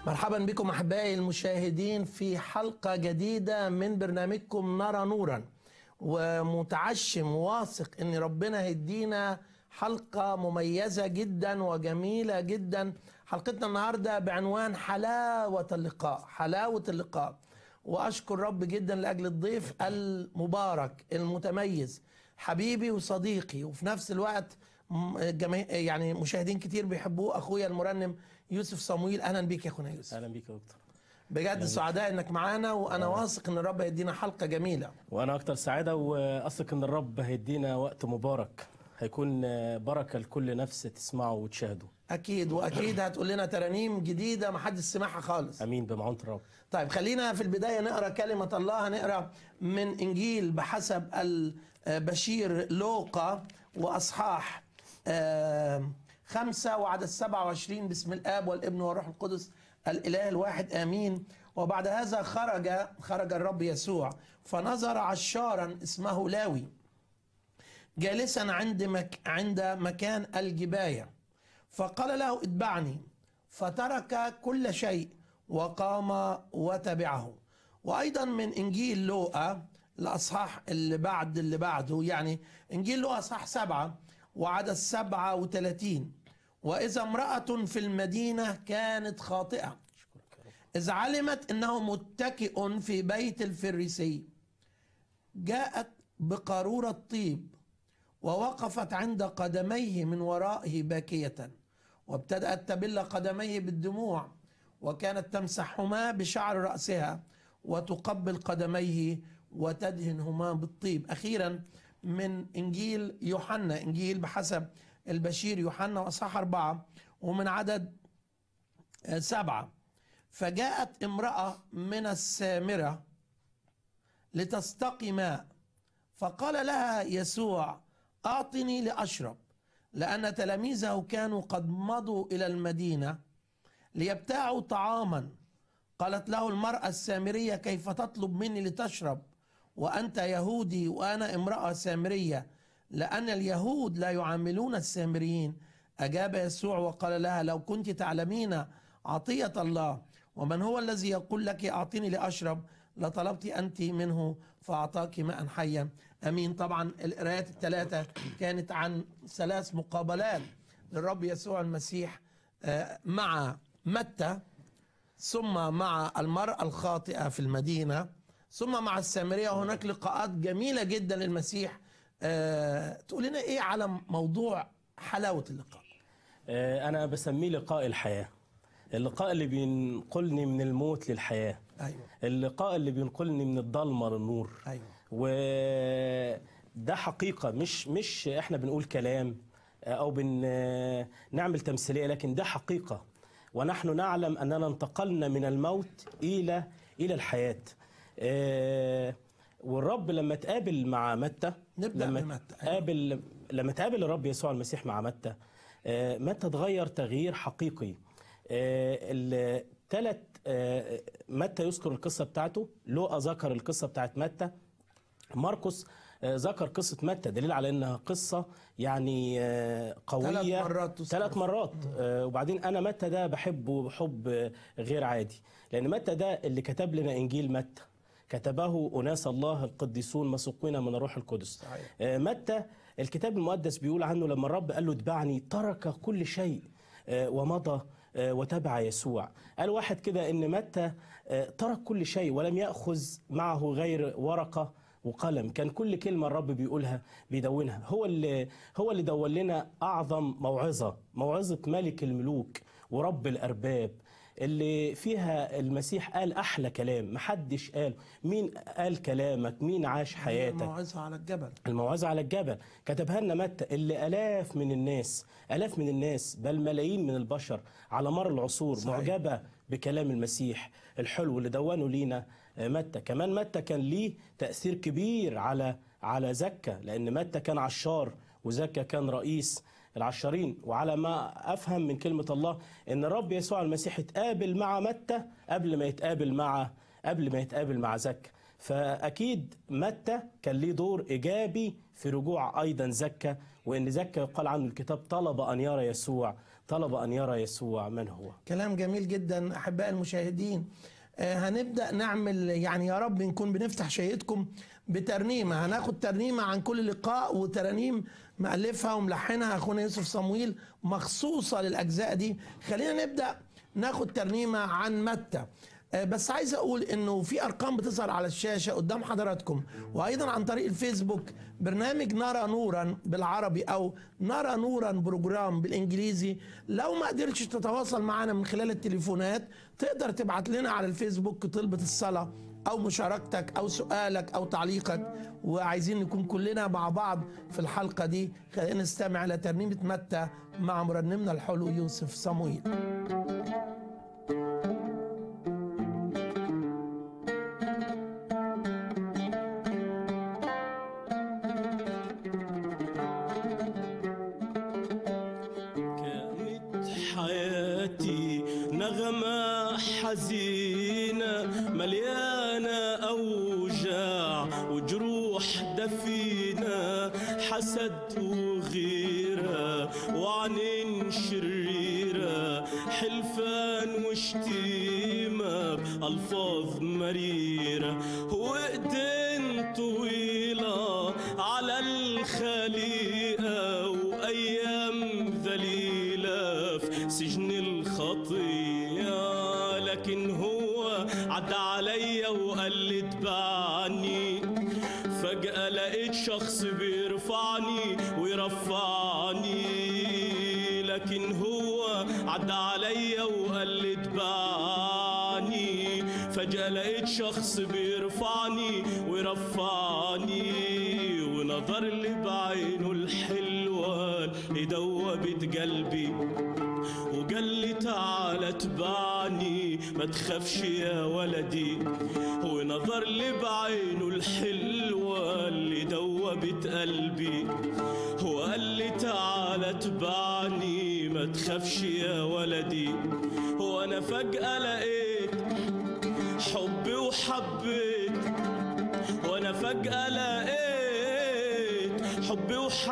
مرحبا بكم احبائي المشاهدين في حلقه جديده من برنامجكم نرى نورا ومتعشم واثق ان ربنا هيدينا حلقه مميزه جدا وجميله جدا حلقتنا النهارده بعنوان حلاوه اللقاء حلاوه اللقاء واشكر رب جدا لاجل الضيف المبارك المتميز حبيبي وصديقي وفي نفس الوقت م- جماهير يعني مشاهدين كتير بيحبوه اخويا المرنم يوسف صمويل اهلا بيك يا اخونا يوسف اهلا بيك يا دكتور بجد سعداء انك معانا وانا واثق ان الرب هيدينا حلقه جميله وانا اكتر سعاده واثق ان الرب هيدينا وقت مبارك هيكون بركه لكل نفس تسمعه وتشاهده اكيد واكيد هتقول لنا ترانيم جديده ما حدش سمعها خالص امين بمعونه الرب طيب خلينا في البدايه نقرا كلمه الله هنقرا من انجيل بحسب البشير لوقا واصحاح آه، خمسة وعدد 27 باسم الاب والابن والروح القدس الاله الواحد امين وبعد هذا خرج خرج الرب يسوع فنظر عشارا اسمه لاوي جالسا عند مك عند مكان الجبايه فقال له اتبعني فترك كل شيء وقام وتبعه وايضا من انجيل لوقا الاصحاح اللي بعد اللي بعده يعني انجيل لوقا اصحاح سبعه وعدد سبعه وثلاثين واذا امراه في المدينه كانت خاطئه اذ علمت انه متكئ في بيت الفريسي جاءت بقاروره طيب ووقفت عند قدميه من ورائه باكيه وابتدات تبل قدميه بالدموع وكانت تمسحهما بشعر راسها وتقبل قدميه وتدهنهما بالطيب اخيرا من انجيل يوحنا انجيل بحسب البشير يوحنا واصحاح اربعه ومن عدد آه، سبعه فجاءت امراه من السامره لتستقي ماء فقال لها يسوع اعطني لاشرب لان تلاميذه كانوا قد مضوا الى المدينه ليبتاعوا طعاما قالت له المراه السامريه كيف تطلب مني لتشرب وانت يهودي وانا امراه سامريه لان اليهود لا يعاملون السامريين اجاب يسوع وقال لها لو كنت تعلمين عطيه الله ومن هو الذي يقول لك اعطني لاشرب لطلبت انت منه فاعطاك ماء حيا امين طبعا القراءات الثلاثه كانت عن ثلاث مقابلات للرب يسوع المسيح آه، مع متى ثم مع المرأة الخاطئة في المدينة ثم مع السامرية وهناك لقاءات جميلة جدا للمسيح آه، تقول لنا ايه على موضوع حلاوة اللقاء آه، انا بسميه لقاء الحياه اللقاء اللي بينقلني من الموت للحياه ايوه اللقاء اللي بينقلني من الضلمه للنور ايوه وده حقيقة مش مش احنا بنقول كلام او بن نعمل تمثيلية لكن ده حقيقة ونحن نعلم اننا انتقلنا من الموت الى الى الحياة آه، والرب لما تقابل مع متى نبدأ لما بمتى، أيوة. تقابل لما تقابل الرب يسوع المسيح مع متى آه، متى تغير تغيير حقيقي الثلاث متى يذكر القصة بتاعته لوقا ذكر القصة بتاعت متى مرقس آه، ذكر قصة متى دليل على انها قصة يعني آه، قوية ثلاث مرات تذكر. ثلاث مرات آه، وبعدين انا متى ده بحبه حب آه، غير عادي لان متى ده اللي كتب لنا انجيل متى كتبه اناس الله القديسون مسوقين من الروح القدس صحيح. آه، متى الكتاب المقدس بيقول عنه لما الرب قال له اتبعني ترك كل شيء آه، ومضى آه، وتبع يسوع قال واحد كده ان متى آه، ترك كل شيء ولم ياخذ معه غير ورقه وقلم كان كل كلمه الرب بيقولها بيدونها هو اللي هو اللي دون لنا اعظم موعظه موعظه ملك الملوك ورب الارباب اللي فيها المسيح قال احلى كلام محدش قال مين قال كلامك مين عاش حياتك موعظة على الجبل الموعظة على الجبل كتبها لنا متى اللي آلاف من الناس آلاف من الناس بل ملايين من البشر على مر العصور صحيح. معجبة بكلام المسيح الحلو اللي دونه لينا آه، متى كمان متى كان ليه تأثير كبير على على زكا لأن متى كان عشار وزكا كان رئيس العشارين وعلى ما أفهم من كلمة الله إن الرب يسوع المسيح اتقابل مع متى قبل ما يتقابل مع قبل ما يتقابل مع زكا فأكيد متى كان ليه دور إيجابي في رجوع أيضا زكا وان زكا يقال عنه الكتاب طلب ان يرى يسوع طلب ان يرى يسوع من هو كلام جميل جدا احباء المشاهدين آه، هنبدا نعمل يعني يا رب نكون بنفتح شهيتكم بترنيمه هناخد ترنيمه عن كل لقاء وترانيم مألفها وملحنها اخونا يوسف صمويل مخصوصه للاجزاء دي خلينا نبدا ناخد ترنيمه عن متى آه، بس عايز اقول انه في ارقام بتظهر على الشاشه قدام حضراتكم وايضا عن طريق الفيسبوك برنامج نرى نورا بالعربي او نرى نورا بروجرام بالانجليزي لو ما قدرتش تتواصل معنا من خلال التليفونات تقدر تبعت لنا على الفيسبوك طلبة الصلاة او مشاركتك او سؤالك او تعليقك وعايزين نكون كلنا مع بعض في الحلقة دي خلينا نستمع الى ترنيمة متى مع مرنمنا الحلو يوسف صمويل كانت حياتي نغمة حزينة مليانة أوجاع وجروح دفينة حسد وغيرة وعنين شريرة حلفان وشتيمة بألفاظ مريرة وإيدين طويلة على الخليقة وأيام ذليلة في سجن الخطية لكن هو عدى عليا وقال لي اتبعني فجأة لقيت شخص بيرفعني ويرفعني لكن هو عدى عليا وقال لي اتبعني فجأة لقيت شخص بيرفعني ويرفعني ونظر لي بعينه الحلوة لدوبت قلبي وقال لي تعال اتبعني ما تخافش يا ولدي ونظر لي بعينه الحلوة اللي دوبت قلبي وقال لي تعال اتبعني ما تخافش يا ولدي وانا فجأة لقيت حبي وحبيت وانا فجأة لقيت حبي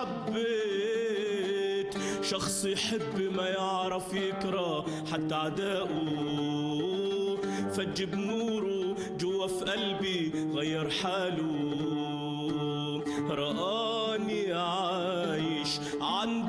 وحبيت شخص يحب ما يعرف يكره حتى عداؤه فج بنوره جوا في قلبي غير حاله رآني عايش عند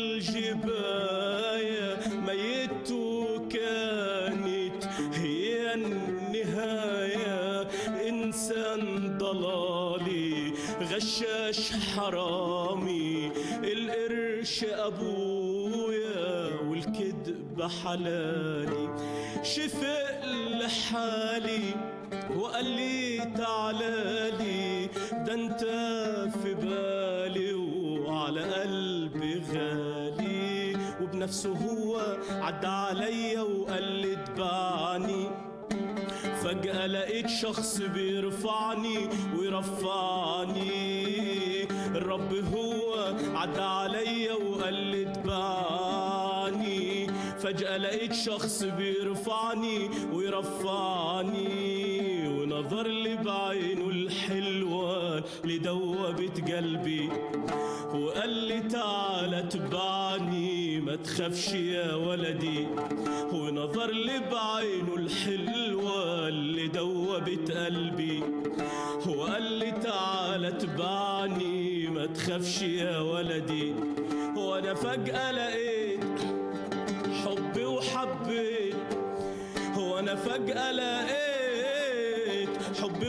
الجباية ميت وكانت هي النهاية إنسان ضلالي غشاش حرامي القرش أبويا والكذب حلالي شفق لحالي وقال لي تعالالي ده انت في بالي وعلى قلبي غالي وبنفسه هو عدى عليا وقال لي اتبعني فجأة لقيت شخص بيرفعني ويرفعني الرب هو عدى عليا وقال لي اتبعني فجأة لقيت شخص بيرفعني ويرفعني ونظر لي بعينه الحلوة لدوبت قلبي وقال لي تعال اتبعني ما تخافش يا ولدي ونظر لي بعينه الحلوة اللي دوبت قلبي وقال لي تعال اتبعني ما تخافش يا ولدي وانا فجأة لقيت حبي وحبيت وانا فجأة لقيت حبي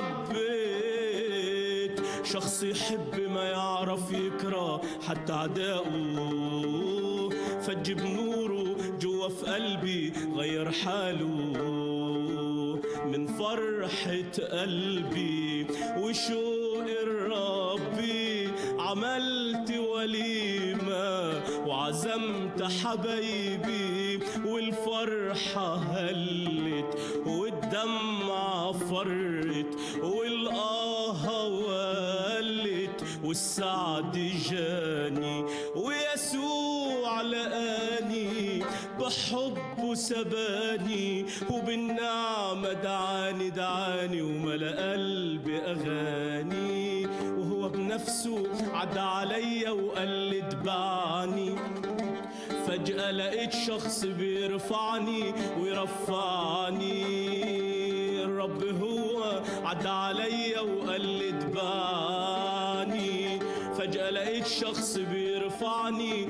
وحبيت شخص يحب ما يعرف يكره حتى عداؤه فج بنوره جوا في قلبي غير حاله من فرحة قلبي وشوق ربي عملت وليمة وعزمت حبايبي والفرحة هلت والدمعة فرت والآه ولت والسعد جاني ويسوع لقاني بحبه سباني وبالنعمة دعاني دعاني وملأ قلبي أغاني وهو بنفسه يسوع عدى عليا وقال لي اتبعني فجأة لقيت شخص بيرفعني ويرفعني الرب هو عدى عليا وقال لي اتبعني فجأة لقيت شخص بيرفعني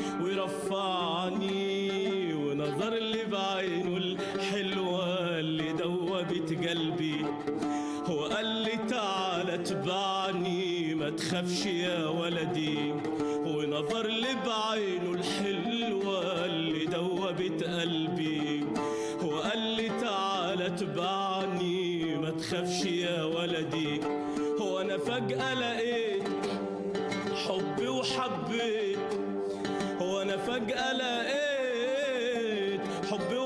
ويرفعني ونظر لي بعينه الحلوة اللي دوبت قلبي هو قال لي تعال اتبعني ما تخافش يا ولدي ونظر لي بعينه الحلوة اللي دوبت قلبي هو قال لي تعال اتبعني ما تخافش يا ولدي هو انا فجأة لقيت حبي وحبيت هو انا فجأة لقيت حبي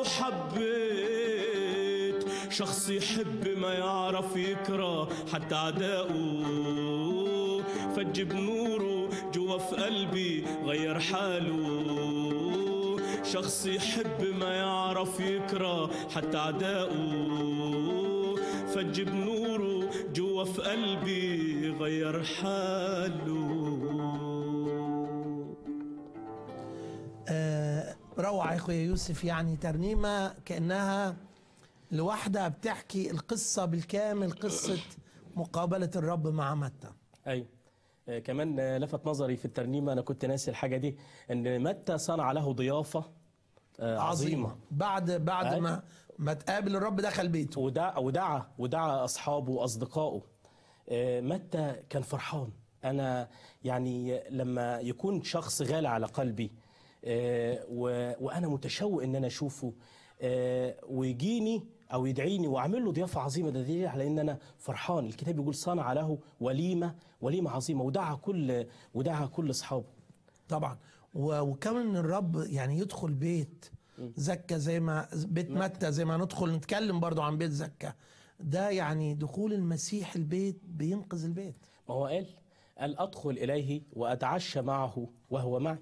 وحبيت شخص يحب ما يعرف يكره حتى عداؤه فج بنوره جوا في قلبي غير حاله شخص يحب ما يعرف يكره حتى عداؤه فج بنوره جوا في قلبي غير حاله آه، روعة يا اخويا يوسف يعني ترنيمة كأنها لوحدها بتحكي القصة بالكامل قصة مقابلة الرب مع متى ايوه آه، كمان آه، لفت نظري في الترنيمه انا كنت ناسي الحاجه دي ان متى صنع له ضيافه آه، عظيمه بعد بعد أيوة. ما ما تقابل الرب دخل بيته ودعا ودعا ودعا اصحابه واصدقائه آه، متى كان فرحان انا يعني لما يكون شخص غالي على قلبي آه، و- وانا متشوق ان انا اشوفه آه، ويجيني او يدعيني واعمل له ضيافه عظيمه ده دليل على ان انا فرحان الكتاب بيقول صنع له وليمه وليمه عظيمه ودعا كل ودعا كل اصحابه طبعا و- وكمان الرب يعني يدخل بيت زكا زي ما بيت متى زي ما ندخل نتكلم برضو عن بيت زكا ده يعني دخول المسيح البيت بينقذ البيت ما هو قال قال أدخل إليه وأتعشى معه وهو معي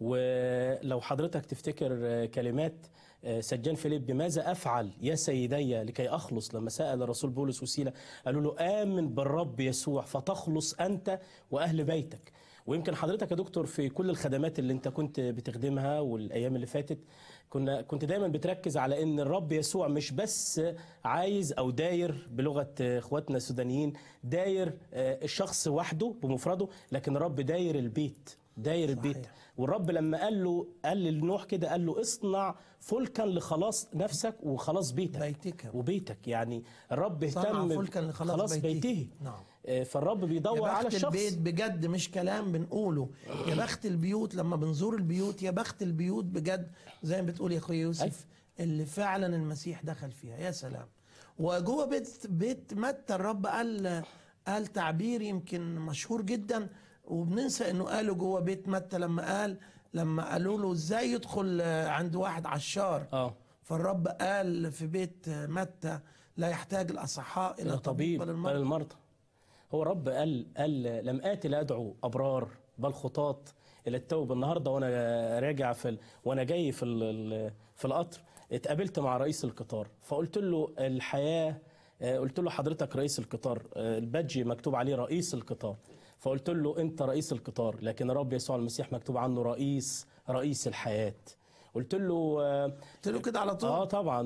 ولو حضرتك تفتكر كلمات سجان فيليب بماذا أفعل يا سيدي لكي أخلص لما سأل الرسول بولس وسيلة قالوا له آمن بالرب يسوع فتخلص أنت وأهل بيتك ويمكن حضرتك يا دكتور في كل الخدمات اللي انت كنت بتخدمها والايام اللي فاتت كنا كنت دايما بتركز على ان الرب يسوع مش بس عايز او داير بلغه اخواتنا السودانيين داير آه، الشخص وحده بمفرده لكن الرب داير البيت داير البيت والرب لما قال له قال لنوح كده قال له اصنع فلكا لخلاص نفسك وخلاص بيتك بيتك. وبيتك يعني الرب صنع اهتم فلكا لخلاص خلاص بيته. بيته نعم. آه، فالرب بيدور يا على بخت الشخص البيت بجد مش كلام بنقوله يا بخت البيوت لما بنزور البيوت يا بخت البيوت بجد زي ما بتقول يا اخويا يوسف اللي فعلا المسيح دخل فيها يا سلام وجوه بيت بيت متى الرب قال قال تعبير يمكن مشهور جدا وبننسى انه قاله جوه بيت متى لما قال لما قالوا له ازاي يدخل عند واحد عشار اه فالرب قال في بيت متى لا يحتاج الاصحاء الى إلى طبيب بل بل المرضى المرضى هو رب قال قال لم آتي لأدعو أبرار بل خطاة إلى التوبة النهاردة وأنا راجع في ال... وأنا جاي في ال... ال- في القطر اتقابلت مع رئيس القطار فقلت له الحياة آه، قلت له حضرتك رئيس القطار آه، البادج مكتوب عليه رئيس القطار فقلت له أنت رئيس القطار لكن الرب يسوع المسيح مكتوب عنه رئيس رئيس الحياة قلت له آه، قلت له كده على طول اه طبعا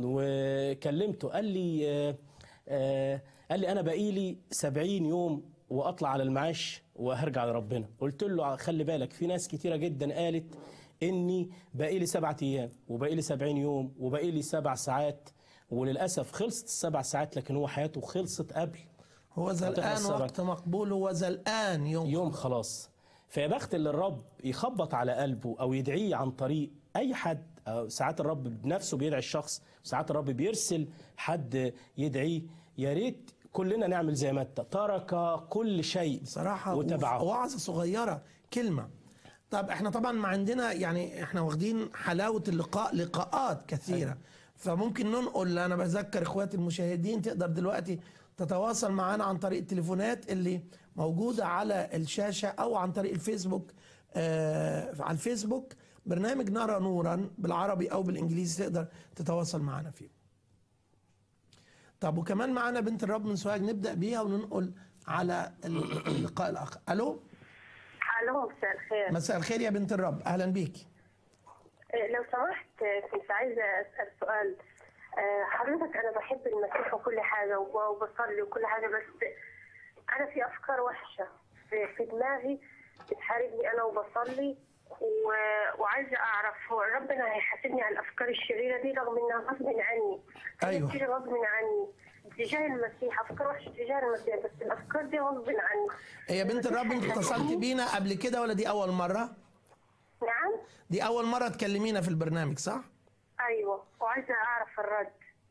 وكلمته قال لي آه آه قال لي انا بقي لي 70 يوم واطلع على المعاش وهرجع لربنا قلت له خلي بالك في ناس كتيره جدا قالت اني باقي لي سبعة ايام وباقي لي 70 يوم وباقي لي سبع ساعات وللاسف خلصت السبع ساعات لكن هو حياته خلصت قبل هو ذا هتخلص الآن سبعة. وقت مقبول هو ذا الآن يوم, يوم خلاص فيا بخت اللي الرب يخبط على قلبه او يدعيه عن طريق اي حد أو ساعات الرب بنفسه بيدعي الشخص ساعات الرب بيرسل حد يدعيه يا ريت كلنا نعمل زي ما انت ترك كل شيء صراحة وتبعه وعظة صغيرة كلمة طب احنا طبعا ما عندنا يعني احنا واخدين حلاوة اللقاء لقاءات كثيرة فممكن ننقل انا بذكر اخواتي المشاهدين تقدر دلوقتي تتواصل معنا عن طريق التليفونات اللي موجودة على الشاشة او عن طريق الفيسبوك آه على الفيسبوك برنامج نرى نورا بالعربي او بالانجليزي تقدر تتواصل معنا فيه طب وكمان معانا بنت الرب من سوهاج نبدا بيها وننقل على اللقاء الاخر الو الو مساء الخير مساء الخير يا بنت الرب اهلا بيك آه، لو سمحت آه، كنت عايزه اسال سؤال آه، حضرتك انا بحب المسيح وكل حاجه وب- وبصلي وكل حاجه بس انا في افكار وحشه في, في دماغي بتحاربني انا وبصلي و- وعايزه اعرف هو ربنا هيحاسبني على الافكار الشريره دي رغم انها غصب عني هي أيوة. بتيجي غصب عني تجاه المسيح افكار وحشه تجاه المسيح بس الافكار دي غصب عني يا بنت الرب انت اتصلت بينا قبل كده ولا دي اول مره نعم دي اول مره تكلمينا في البرنامج صح ايوه وعايزه اعرف الرد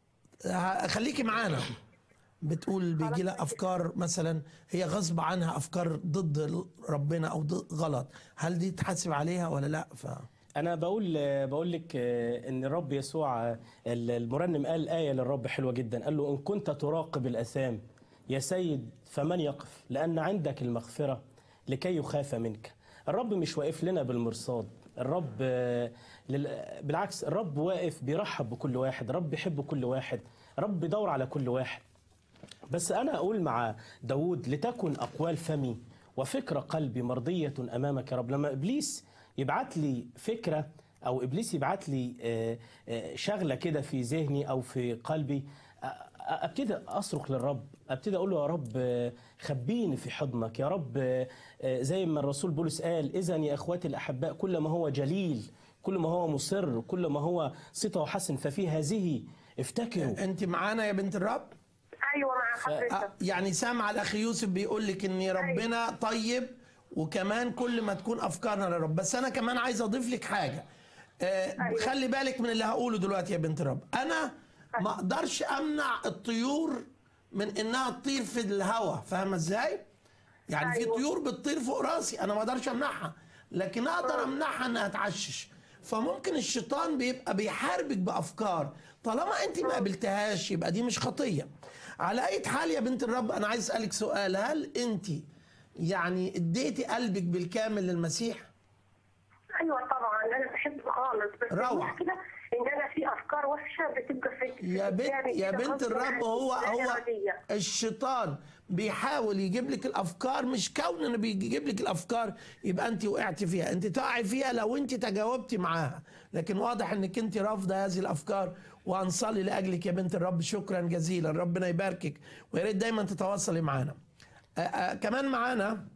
ه- خليكي معانا بتقول بيجي لها افكار مثلا هي غصب عنها افكار ضد ربنا او ضد غلط هل دي تحاسب عليها ولا لا ف انا بقول بقول لك آه، ان الرب يسوع آه، المرنم قال ايه للرب حلوه جدا قال له ان كنت تراقب الاثام يا سيد فمن يقف لان عندك المغفره لكي يخاف منك الرب مش واقف لنا بالمرصاد الرب آه، لل- بالعكس الرب واقف بيرحب بكل واحد الرب بيحب كل واحد الرب بيدور على كل واحد بس أنا أقول مع داود لتكن أقوال فمي وفكرة قلبي مرضية أمامك يا رب لما إبليس يبعت لي فكرة أو إبليس يبعت لي آه، آه، شغلة كده في ذهني أو في قلبي أ- ابتدي اصرخ للرب ابتدي اقول له يا رب آه، خبيني في حضنك يا رب آه، آه، زي ما الرسول بولس قال اذا يا اخواتي الاحباء كل ما هو جليل كل ما هو مصر كل ما هو صيته حسن ففي هذه افتكروا انت معانا يا بنت الرب ايوه مع آه، حضرتك يعني سامع الاخ يوسف بيقول لك ان ربنا طيب وكمان كل ما تكون افكارنا للرب بس انا كمان عايز اضيف لك حاجه آه، خلي بالك من اللي هقوله دلوقتي يا بنت الرب انا ما اقدرش امنع الطيور من انها تطير في الهواء فاهمه ازاي يعني في أيوة. طيور بتطير فوق راسي انا ما اقدرش امنعها لكن اقدر امنعها انها تعشش فممكن الشيطان بيبقى بيحاربك بافكار طالما انت ما قابلتهاش يبقى دي مش خطيه على اي حال يا بنت الرب انا عايز اسالك سؤال هل انت يعني اديتي قلبك بالكامل للمسيح ايوه طبعا انا بحبه خالص بس روعة. المشكله ان انا في افكار وحشه بتبقى في يا بنت قدامي يا كده بنت غصب الرب عني، هو لا هو إرادية. الشيطان بيحاول يجيب لك الافكار مش كون انه بيجيب لك الافكار يبقى انت وقعت فيها انت تقعي فيها لو انت تجاوبتي معاها لكن واضح انك انت رافضه هذه الافكار وهنصلي لاجلك يا بنت الرب شكرا جزيلا ربنا يباركك ويا ريت دايما تتواصلي معانا آه، آه، كمان معانا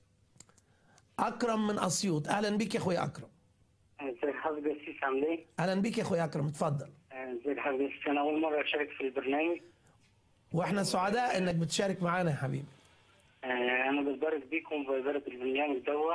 اكرم من اسيوط اهلا بيك يا اخويا اكرم ازيك حضرتك يا سيس عامل ايه؟ اهلا بيك يا اخويا اكرم اتفضل ازيك حضرتك يا سيس انا اول مره اشارك في البرنامج واحنا سعداء انك بتشارك معانا يا حبيبي آه، انا بتبارك بيكم وببارك البرنامج دوا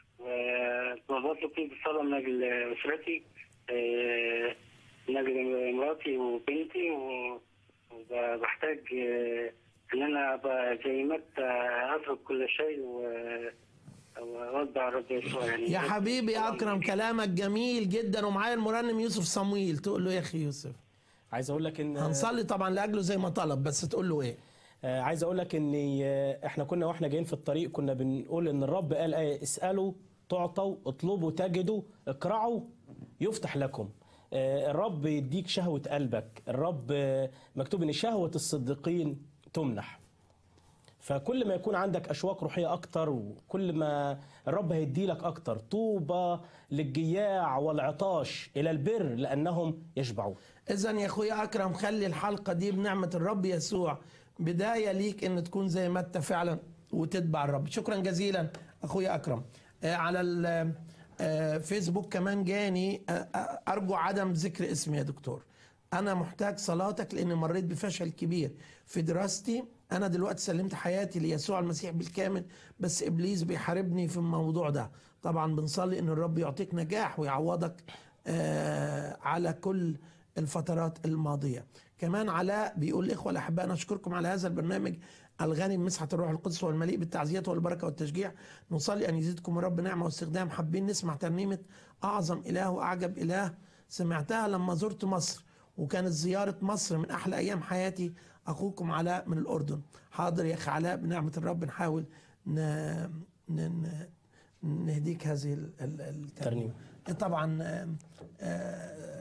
وبطلب كل صلاة من اجل اسرتي آه، من اجل مراتي وبنتي و- وبحتاج آه، ان انا ابقى زي ما انت اترك كل شيء و- واتبع الرب يسوع يعني يا حبيبي يا اكرم كلامك جميل جدا ومعايا المرنم يوسف صمويل تقول له يا اخي يوسف عايز اقول لك ان هنصلي طبعا لاجله زي ما طلب بس تقول له ايه آه، عايز اقول لك ان آه، احنا كنا واحنا جايين في الطريق كنا بنقول ان الرب قال ايه اسالوا تعطوا اطلبوا تجدوا اقرعوا يفتح لكم آه، الرب يديك شهوة قلبك الرب آه، مكتوب ان شهوة الصديقين تمنح فكل ما يكون عندك اشواق روحيه اكتر وكل ما الرب هيدي لك اكتر طوبى للجياع والعطاش الى البر لانهم يشبعون اذا يا اخويا اكرم خلي الحلقه دي بنعمه الرب يسوع بدايه ليك ان تكون زي ما انت فعلا وتتبع الرب شكرا جزيلا اخويا اكرم آه، على الفيسبوك كمان جاني آه، آه، ارجو عدم ذكر اسمي يا دكتور انا محتاج صلاتك لان مريت بفشل كبير في دراستي انا دلوقتي سلمت حياتي ليسوع المسيح بالكامل بس ابليس بيحاربني في الموضوع ده طبعا بنصلي ان الرب يعطيك نجاح ويعوضك آه، على كل الفترات الماضيه كمان علاء بيقول الاخوه الاحباء نشكركم على هذا البرنامج الغني بمسحه الروح القدس والمليء بالتعزيات والبركه والتشجيع نصلي ان يزيدكم الرب نعمه واستخدام حابين نسمع ترنيمه اعظم اله واعجب اله سمعتها لما زرت مصر وكانت زياره مصر من احلى ايام حياتي اخوكم علاء من الاردن حاضر يا اخي علاء بنعمه الرب نحاول ن... ن... ن... نهديك هذه ال- ال- الترنيمه طبعا آه، آه،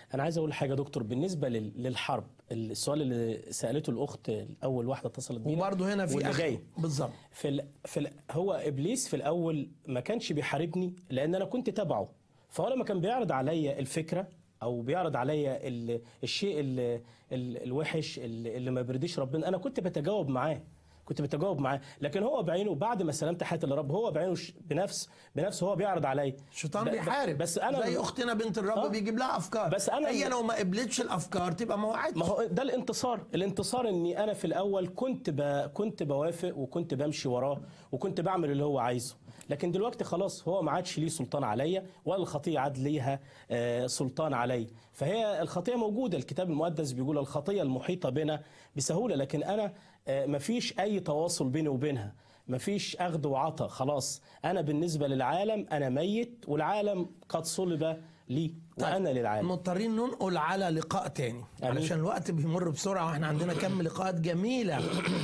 انا عايز اقول حاجه يا دكتور بالنسبه لل- للحرب السؤال اللي سالته الاخت الاول واحده اتصلت بينا وبرضه هنا في واللي أخ جاي بالظبط في ال... في ال... هو ابليس في الاول ما كانش بيحاربني لان انا كنت تبعه فهو لما كان بيعرض عليا الفكره او بيعرض عليا ال... الشيء ال... ال... الوحش اللي اللي ما بيرضيش ربنا انا كنت بتجاوب معاه كنت بتجاوب معاه لكن هو بعينه بعد ما سلمت حياتي للرب هو بعينه ش- بنفس بنفسه هو بيعرض عليا الشيطان ب- ب- بيحارب بس انا زي اختنا بنت الرب آه. بيجيب لها افكار بس أنا- هي لو ما قبلتش الافكار تبقى ما وعدتش ما هو ده الانتصار الانتصار اني انا في الاول كنت ب... كنت بوافق وكنت بمشي وراه وكنت بعمل اللي هو عايزه لكن دلوقتي خلاص هو ما عادش ليه سلطان عليا ولا الخطيه عاد ليها آه، سلطان عليا فهي الخطيه موجوده الكتاب المقدس بيقول الخطيه المحيطه بنا بسهوله لكن انا آه، مفيش اي تواصل بيني وبينها مفيش اخذ وعطاء خلاص انا بالنسبه للعالم انا ميت والعالم قد صلب لي وانا للعالم مضطرين ننقل على لقاء تاني آمين. علشان الوقت بيمر بسرعه واحنا عندنا كم لقاءات جميله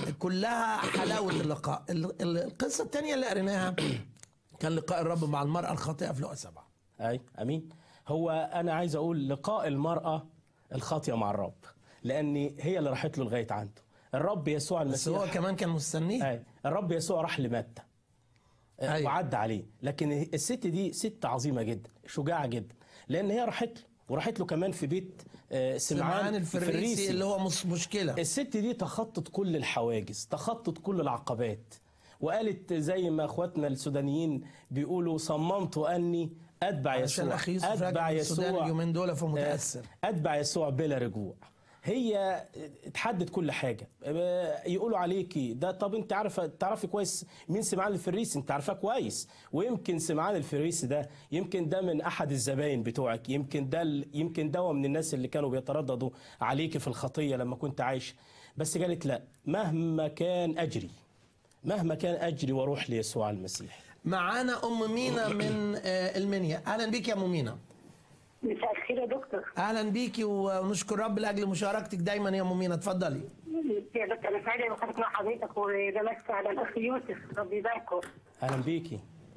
كلها حلاوه اللقاء ال- ال- القصه الثانيه اللي قريناها كان لقاء الرب مع المراه الخاطئه في لقا سبعه اي امين هو انا عايز اقول لقاء المراه الخاطيه مع الرب لان هي اللي راحت له لغايه عنده الرب يسوع بس هو المسيح كمان كان مستنيه أي. الرب يسوع راح لمتى أيوة. وعدى عليه لكن الست دي ست عظيمه جدا شجاعه جدا لان هي راحت له وراحت له كمان في بيت آه، سمعان سمعان الفريسي اللي هو مش مشكله الست دي تخطت كل الحواجز تخطت كل العقبات وقالت زي ما اخواتنا السودانيين بيقولوا صممت اني اتبع عشان يسوع اخي يوسف اتبع راجع من السودان يسوع اليومين دول فمتاثر اتبع يسوع بلا رجوع هي تحدد كل حاجه يقولوا عليكي ده طب انت عارفه تعرفي كويس مين سمعان الفريسي انت عارفاه كويس ويمكن سمعان الفريسي ده يمكن ده من احد الزباين بتوعك يمكن ده ال- يمكن ده من الناس اللي كانوا بيترددوا عليكي في الخطيه لما كنت عايش بس قالت لا مهما كان اجري مهما كان اجري واروح ليسوع المسيح معانا ام مينا من آه، المنيا اهلا بيك يا ام مينا مساء الخير يا دكتور اهلا بيكي ونشكر رب لاجل مشاركتك دايما يا ام مينا اتفضلي يا دكتور انا سعيده بحضرتك مع حضرتك وبمسي على الاخ يوسف ربي يباركه اهلا بيكي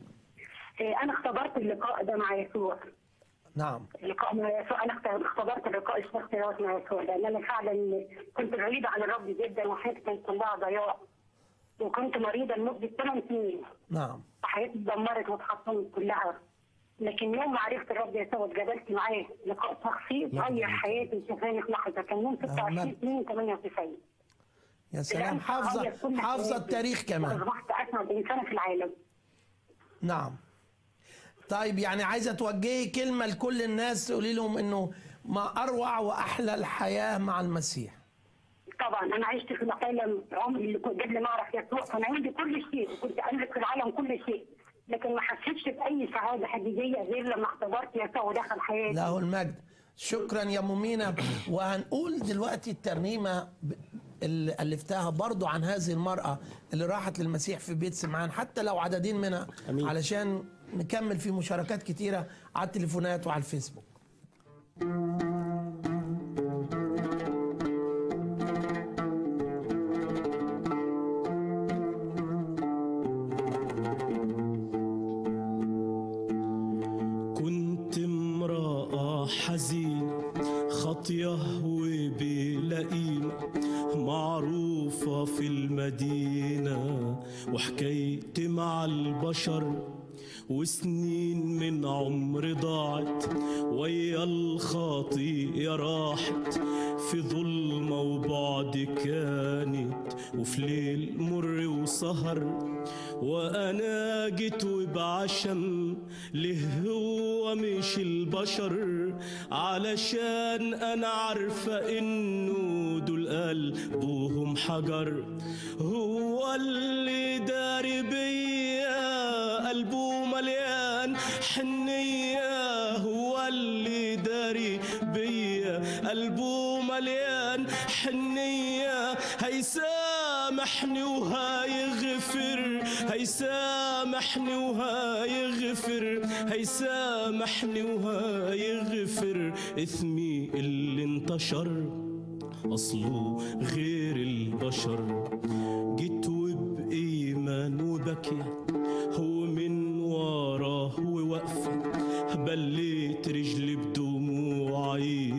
إيه، انا اختبرت اللقاء ده مع يسوع نعم اللقاء مع يسوع انا اخت- اختبرت اللقاء الشخصي دوت مع يسوع لان انا فعلا كنت بعيده عن الرب جدا وحياتي كانت كلها ضياع وكنت مريضه لمده 8 سنين نعم وحياتي اتدمرت واتحطمت كلها لكن يوم ما عرفت الرب يسوع واتقابلت معاه لقاء شخصي غير حياتي وشفاني في لحظه كان يوم 26 نعم. 2 98 يا سلام الآن حافظه غير كل حافظه حياتي. التاريخ كمان واصبحت اسعد انسان في العالم نعم طيب يعني عايزه توجهي كلمه لكل الناس تقولي لهم انه ما اروع واحلى الحياه مع المسيح طبعا انا عشت في العالم عمري اللي كنت قبل ما اعرف يسوع كان عندي كل شيء وكنت املك في العالم كل شيء لكن ما حسيتش باي سعاده حقيقيه غير لما اختبرت يسوع ودخل حياتي له المجد شكرا يا ممينة وهنقول دلوقتي الترنيمة ب- اللي ألفتها برضو عن هذه المرأة اللي راحت للمسيح في بيت سمعان حتى لو عددين منها أمين. علشان نكمل في مشاركات كتيرة على التليفونات وعلى الفيسبوك كنت امرأة حزينة خاطية وبلا قيمة معروفة في المدينة وحكايتي مع البشر وسنين من عمري ضاعت ويا الخطيئة راحت في ظلمة وبعد كانت وفي ليل مر وسهر وانا جيت وبعشم ليه هو مش البشر علشان انا عارفه انه دول قلبهم حجر هو اللي داري بيا قلبه مليان حنيه هو اللي داري بيا قلبه مليان حنيه هيسامحني وهيغفر هيسامحني وهيغفر هيسامحني وهيغفر اسمي اللي انتشر أصله غير البشر جيت وبإيمان وبكية هو من وراه وواقفة بليت رجلي بدموعي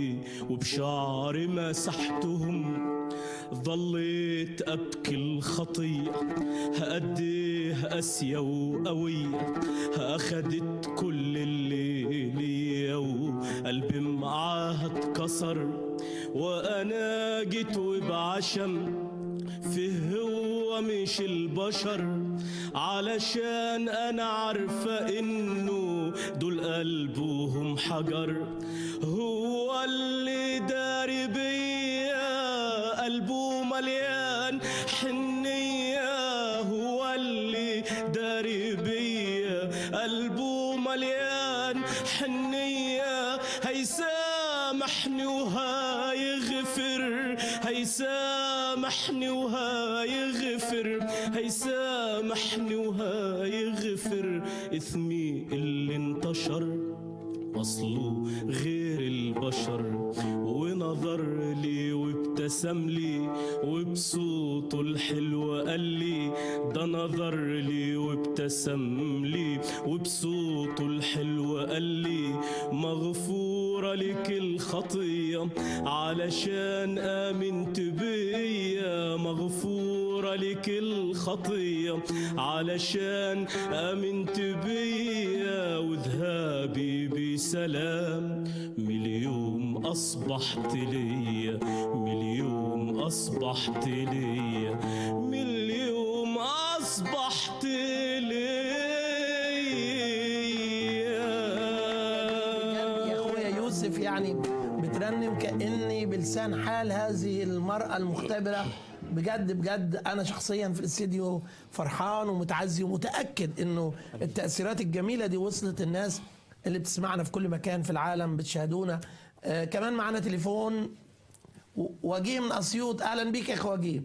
وبشعري مسحتهم ظليت أبكي الخطية هأديه قاسية وقوية أخدت كل اللي ليا وقلبي معاها اتكسر وأنا جيت وبعشم فيه هو مش البشر علشان انا عارفة انه دول قلبهم حجر هو اللي داري بيا قلبه مليان حنية هو اللي داري بيا قلبه مليان حنية هيسامحني وهيغفر هيسامحني وهيغفر هيسامحني وهيغفر اسمي اللي انتشر أصله غير البشر ونظر لي وابتسم لي وبصوته الحلو قال لي ده نظر لي وابتسم لي وبصوته الحلو قال لي مغفورة لك الخطية علشان آمنت بيا مغفورة لك الخطية علشان آمنت بيا وذهابي بسلام مليوم أصبحت ليا مليوم أصبحت ليا مليوم أصبحت يا ليا اخويا يوسف يعني بترنم كاني بلسان حال هذه المراه المختبره بجد بجد انا شخصيا في الاستديو فرحان ومتعزي ومتاكد انه التاثيرات الجميله دي وصلت الناس اللي بتسمعنا في كل مكان في العالم بتشاهدونا آه كمان معانا تليفون و- وجيه من اسيوط اهلا بيك يا اخو وجيه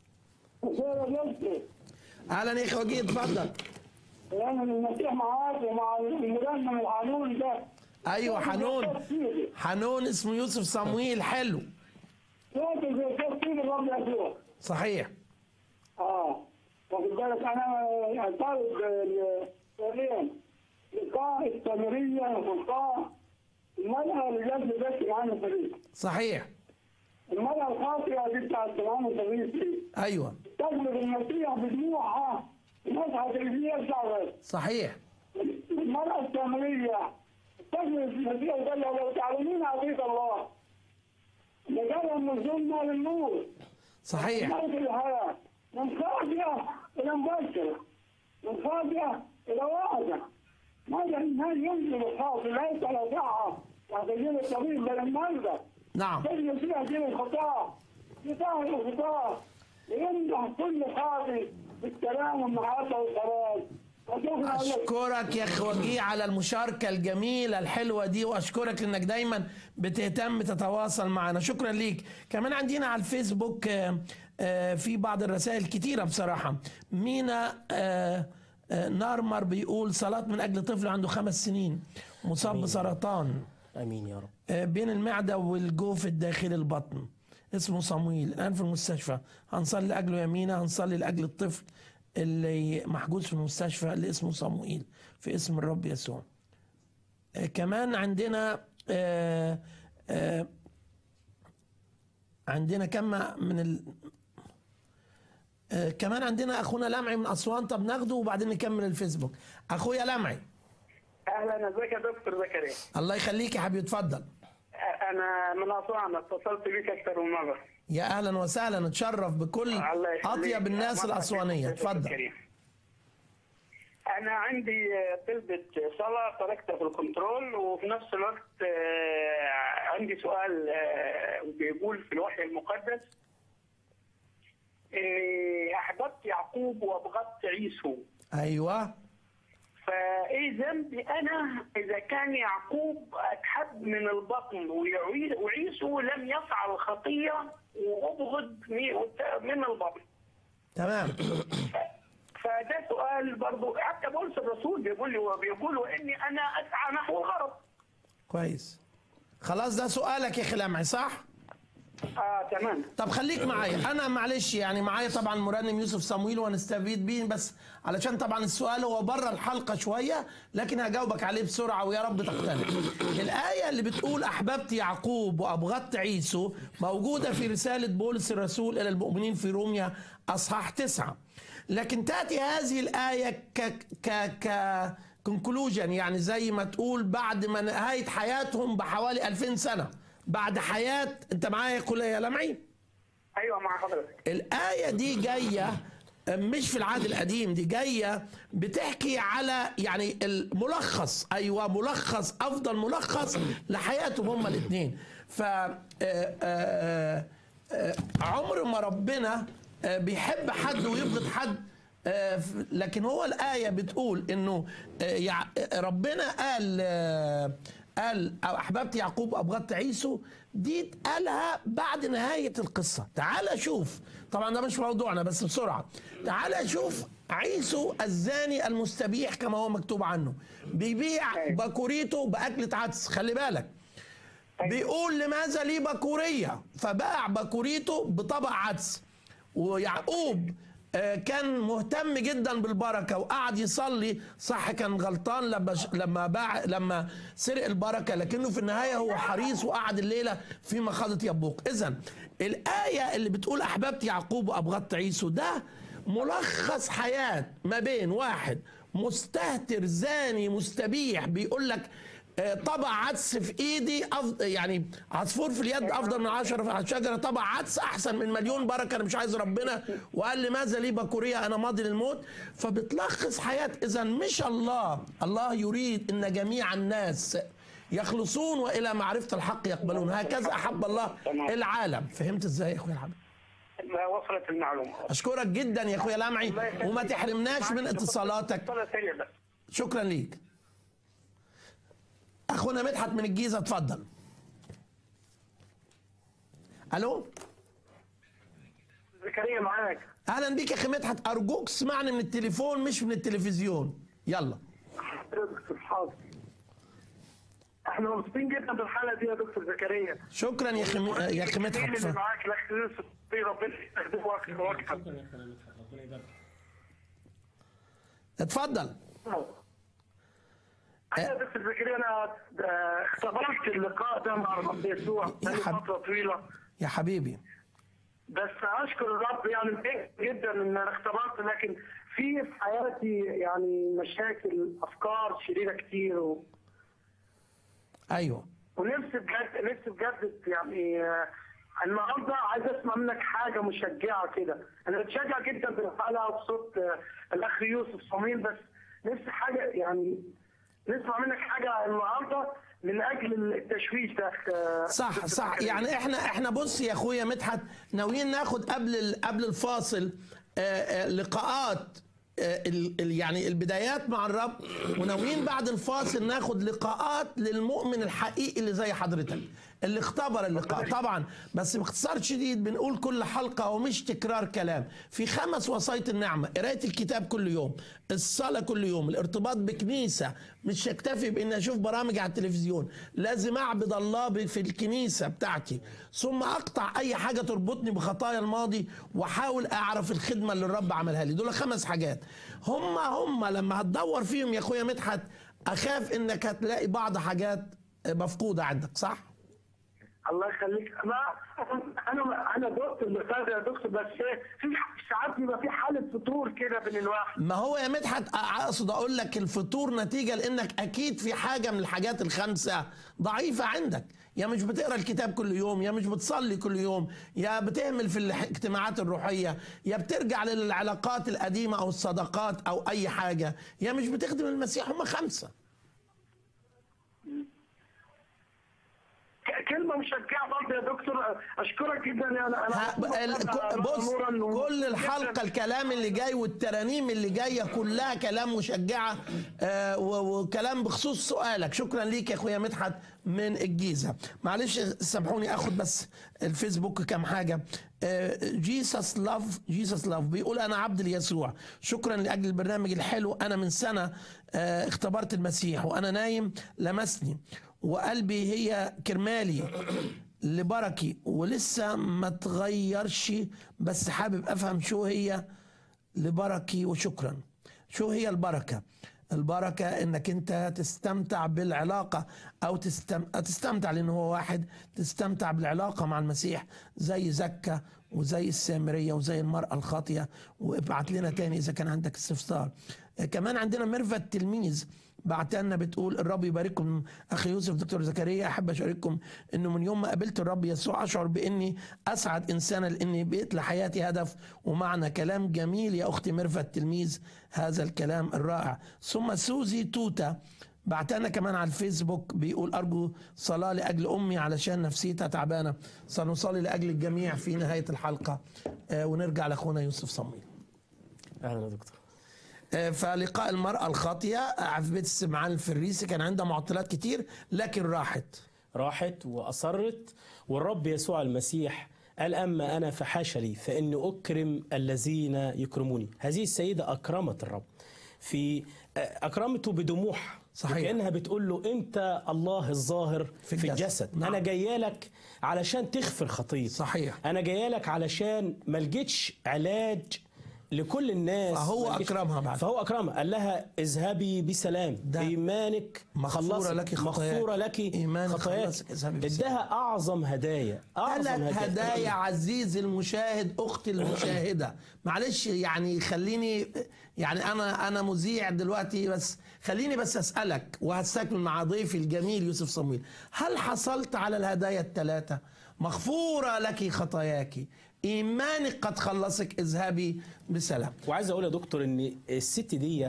اهلا يا اخو وجيه اتفضل لأن المسيح معاك ومع المرنم القانون ده ايوه حنون حنون اسمه يوسف صمويل حلو صوت زي صوت سيد الرب يسوع صحيح اه واخد بالك انا طالب فعليا لقاء التمرية ولقاء المرأة اللي جت بس معانا الفريق صحيح المرأة الخاطئة دي بتاعت معانا الفريق دي ايوه تجلب المسيح بدموعها مسحة رجليها الشعر صحيح المرأة السامرية تجلس المسيح قال له لو تعلمين عبيد الله لجعل الظلمة للنور صحيح ملك الحياة من خاطئة إلى مبشرة من خاطئة إلى واعدة ماذا الإنسان ينزل الخاطئ ليس له ساعة وتجيب الطبيب بل المرضى نعم تجد فيها دين الخطاة يطهر الخطاة ويمدح كل خاطئ بالكلام والمحبة والخلاص وتغنى لك اشكرك يا اخ وجيه على المشاركه الجميله الحلوه دي واشكرك انك دايما بتهتم تتواصل معنا شكرا ليك كمان عندنا على الفيسبوك آه، آه، في بعض الرسائل كتيره بصراحه مينا آه، آه، نارمر بيقول صلاه من اجل طفل عنده خمس سنين مصاب بسرطان امين يا رب آه، بين المعدة والجوف الداخلي البطن اسمه صمويل الآن في المستشفى هنصلي لأجله يمينة هنصلي لأجل الطفل اللي محجوز في المستشفى اللي اسمه صموئيل في اسم الرب يسوع آه، كمان عندنا آه، آه، عندنا كم من ال... آه، كمان عندنا اخونا لمعي من اسوان طب ناخده وبعدين نكمل الفيسبوك اخويا لمعي اهلا ازيك يا دكتور زكريا الله يخليك يا حبيبي اتفضل انا من اسوان اتصلت بيك اكثر من مره يا اهلا وسهلا نتشرف بكل الله يخليك. اطيب الناس مرحبا الاسوانيه بك يا اتفضل كريم. انا عندي طلبة صلاة تركتها في الكنترول وفي نفس الوقت آه، عندي سؤال آه، بيقول في الوحي المقدس اني احببت يعقوب وابغضت عيسو ايوه فايه ذنبي انا اذا كان يعقوب اتحب من البطن ويعي- وعيسو لم يفعل خطيه وابغض مي- من البطن تمام فده سؤال برضو حتى بولس الرسول بيقول لي وبيقول واني انا اسعى نحو الغرب كويس خلاص ده سؤالك يا اخي لمعي صح اه تمام طب خليك معايا انا معلش يعني معايا طبعا مرنم يوسف صمويل وهنستفيد بيه بس علشان طبعا السؤال هو بره الحلقه شويه لكن هجاوبك عليه بسرعه ويا رب تقتنع الايه اللي بتقول احببت يعقوب وابغضت عيسو موجوده في رساله بولس الرسول الى المؤمنين في روميا اصحاح تسعة لكن تاتي هذه الايه ك ك ك كونكلوجن يعني زي ما تقول بعد ما نهايه حياتهم بحوالي 2000 سنه بعد حياه انت معايا كل يا لمعي ايوه مع حضرتك الآية دي جاية مش في العهد القديم دي جاية بتحكي على يعني الملخص أيوة ملخص أفضل ملخص لحياتهم هما الاثنين ف آه، آه، آه، عمر ما ربنا آه، بيحب حد ويبغض حد آه، ف- لكن هو الآية بتقول إنه آه، يع- ربنا قال آه، قال أو أحببت يعقوب وأبغضت عيسو دي اتقالها بعد نهاية القصة تعال شوف طبعا ده مش موضوعنا بس بسرعة تعال شوف عيسو الزاني المستبيح كما هو مكتوب عنه بيبيع بكوريته بأكلة عدس خلي بالك بيقول لماذا لي بكورية فباع بكوريته بطبق عدس ويعقوب آه، كان مهتم جدا بالبركه وقعد يصلي صح كان غلطان لما ش- لما باع لما سرق البركه لكنه في النهايه هو حريص وقعد الليله في مخاضه يبوق اذا الايه اللي بتقول احببت يعقوب وابغضت عيسو ده ملخص حياه ما بين واحد مستهتر زاني مستبيح بيقول لك آه، طبق عدس في ايدي أفضل يعني عصفور في اليد افضل من عشرة على الشجره طبق عدس احسن من مليون بركه انا مش عايز ربنا وقال لماذا لي بكوريه انا ماضي للموت فبتلخص حياه اذا مش الله الله يريد ان جميع الناس يخلصون والى معرفه الحق يقبلون هكذا احب الله العالم فهمت ازاي يا اخويا الحبيب ما وصلت المعلومه اشكرك جدا يا اخويا لمعي وما تحرمناش من اتصالاتك صلاة سريع بس شكرا ليك اخونا مدحت من الجيزه اتفضل الو زكريا معاك اهلا بيك يا اخي مدحت ارجوك اسمعني من التليفون مش من التلفزيون يلا دكتور حاضر احنا مبسوطين جدا بالحلقه دي يا دكتور زكريا شكرا يا اخي يا اخي مين اللي مدحت معاك الاخ يوسف ربنا يستخدمه اكثر واكثر اتفضل انا يا دكتور زكريا انا آه، اختبرت اللقاء ده مع الرب يسوع يا بقالي حب- فتره طويله يا حبيبي بس اشكر الرب يعني متضايق جدا ان انا اختبرت لكن في في حياتي يعني مشاكل افكار شريره كتير و... ايوه ونفسي بجد نفسي بجد يعني آه، النهارده عايز اسمع منك حاجه مشجعه كده انا بتشجع جدا بالحلقه بصوت آه، الاخ يوسف صميم بس نفسي حاجه يعني نسمع منك حاجه النهارده من اجل التشويش ده آه، صح دكتور صح زكريا. يعني احنا احنا بص يا اخويا مدحت ناويين ناخد قبل ال- قبل الفاصل آه، آه، لقاءات آه، ال- ال- يعني البدايات مع الرب وناويين بعد الفاصل ناخد لقاءات للمؤمن الحقيقي اللي زي حضرتك اللي اختبر اللقاء طبعا بس باختصار شديد بنقول كل حلقة ومش تكرار كلام في خمس وصايا النعمة قراية الكتاب كل يوم الصلاة كل يوم الارتباط بكنيسة مش اكتفي بان اشوف برامج على التلفزيون لازم اعبد الله ب- في الكنيسة بتاعتي ثم اقطع اي حاجة تربطني بخطايا الماضي واحاول اعرف الخدمة اللي الرب عملها لي دول خمس حاجات هم هم لما هتدور فيهم يا اخويا مدحت اخاف انك هتلاقي بعض حاجات مفقودة عندك صح؟ الله يخليك انا انا انا دكتور الاستاذ يا دكتور بس في ساعات بيبقى في حاله فتور كده بين الواحد ما هو يا مدحت اقصد اقول لك الفطور نتيجه لانك اكيد في حاجه من الحاجات الخمسه ضعيفه عندك يا مش بتقرا الكتاب كل يوم يا مش بتصلي كل يوم يا بتهمل في الاجتماعات الروحيه يا بترجع للعلاقات القديمه او الصداقات او اي حاجه يا مش بتخدم المسيح هم خمسه ك- كلمه مشجعه برضه يا دكتور اشكرك جدا يعني انا ها- ال- ك- بص كل الحلقه الكلام اللي جاي والترانيم اللي جايه كلها كلام مشجعه آه، و- وكلام بخصوص سؤالك شكرا ليك يا اخويا مدحت من الجيزه معلش سامحوني اخد بس الفيسبوك كام حاجه جيسس لاف جيسس لاف بيقول انا عبد ليسوع شكرا لاجل البرنامج الحلو انا من سنه آه، اختبرت المسيح وانا نايم لمسني وقلبي هي كرمالي لبركي ولسه ما تغيرش بس حابب افهم شو هي لبركي وشكرا شو هي البركة البركة انك انت تستمتع بالعلاقة او تستم... تستمتع لانه هو واحد تستمتع بالعلاقة مع المسيح زي زكا وزي السامرية وزي المرأة الخاطية وابعت لنا تاني اذا كان عندك استفسار آه، كمان عندنا ميرفت تلميذ بعت لنا بتقول الرب يبارككم اخي يوسف دكتور زكريا احب اشارككم انه من يوم ما قابلت الرب يسوع اشعر باني اسعد انسانه لاني بقيت لحياتي هدف ومعنى كلام جميل يا اختي ميرفت تلميذ هذا الكلام الرائع ثم سوزي توتا بعتنا كمان على الفيسبوك بيقول ارجو صلاه لاجل امي علشان نفسيتها تعبانه سنصلي لاجل الجميع في نهايه الحلقه آه، ونرجع لاخونا يوسف صمويل اهلا يا دكتور آه، فلقاء المرأة الخاطية آه، في بيت السمعان الفريسي كان عندها معطلات كتير لكن راحت راحت وأصرت والرب يسوع المسيح قال أما أنا فحاش لي فإني أكرم الذين يكرموني هذه السيدة أكرمت الرب في أكرمته بدموع صحيح. كأنها بتقول له أنت الله الظاهر في في الجسد. الجسد, نعم. أنا جاية لك علشان تغفر خطيتي صحيح. أنا جاية لك علشان ما لقيتش علاج لكل الناس فهو ما لقيتش- أكرمها بعد. فهو أكرمها قال لها اذهبي بسلام ده إيمانك مغفورة خلصك. لك خطاياك. مغفورة لك إيمانك خطاياك خلصك. اذهبي بسلام. اداها اعظم هدايا اعظم ثلاث هدايا عزيزي المشاهد اختي المشاهده معلش يعني خليني يعني انا انا مذيع دلوقتي بس خليني بس اسالك وهستكمل مع ضيفي الجميل يوسف صمويل هل حصلت على الهدايا الثلاثه مغفوره لك خطاياك ايمانك قد خلصك اذهبي بسلام وعايز اقول يا دكتور ان الست دي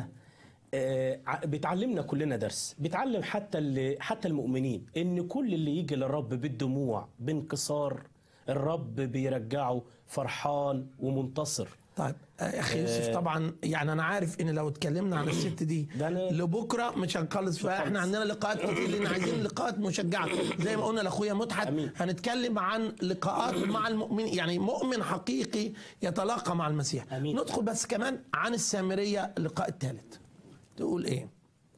آه، ع- بتعلمنا كلنا درس بتعلم حتى اللي حتى المؤمنين ان كل اللي يجي للرب بالدموع بانكسار الرب بيرجعه فرحان ومنتصر طيب آه، يا اخي يوسف طبعا يعني انا عارف ان لو اتكلمنا عن الست دي ده أنا- لبكره مش هنخلص فاحنا عندنا لقاءات كتير لان عايزين لقاءات مشجعه زي ما قلنا لاخويا مدحت أمين. هنتكلم عن لقاءات مع المؤمن يعني مؤمن حقيقي يتلاقى مع المسيح أمين. ندخل بس كمان عن السامريه اللقاء الثالث تقول ايه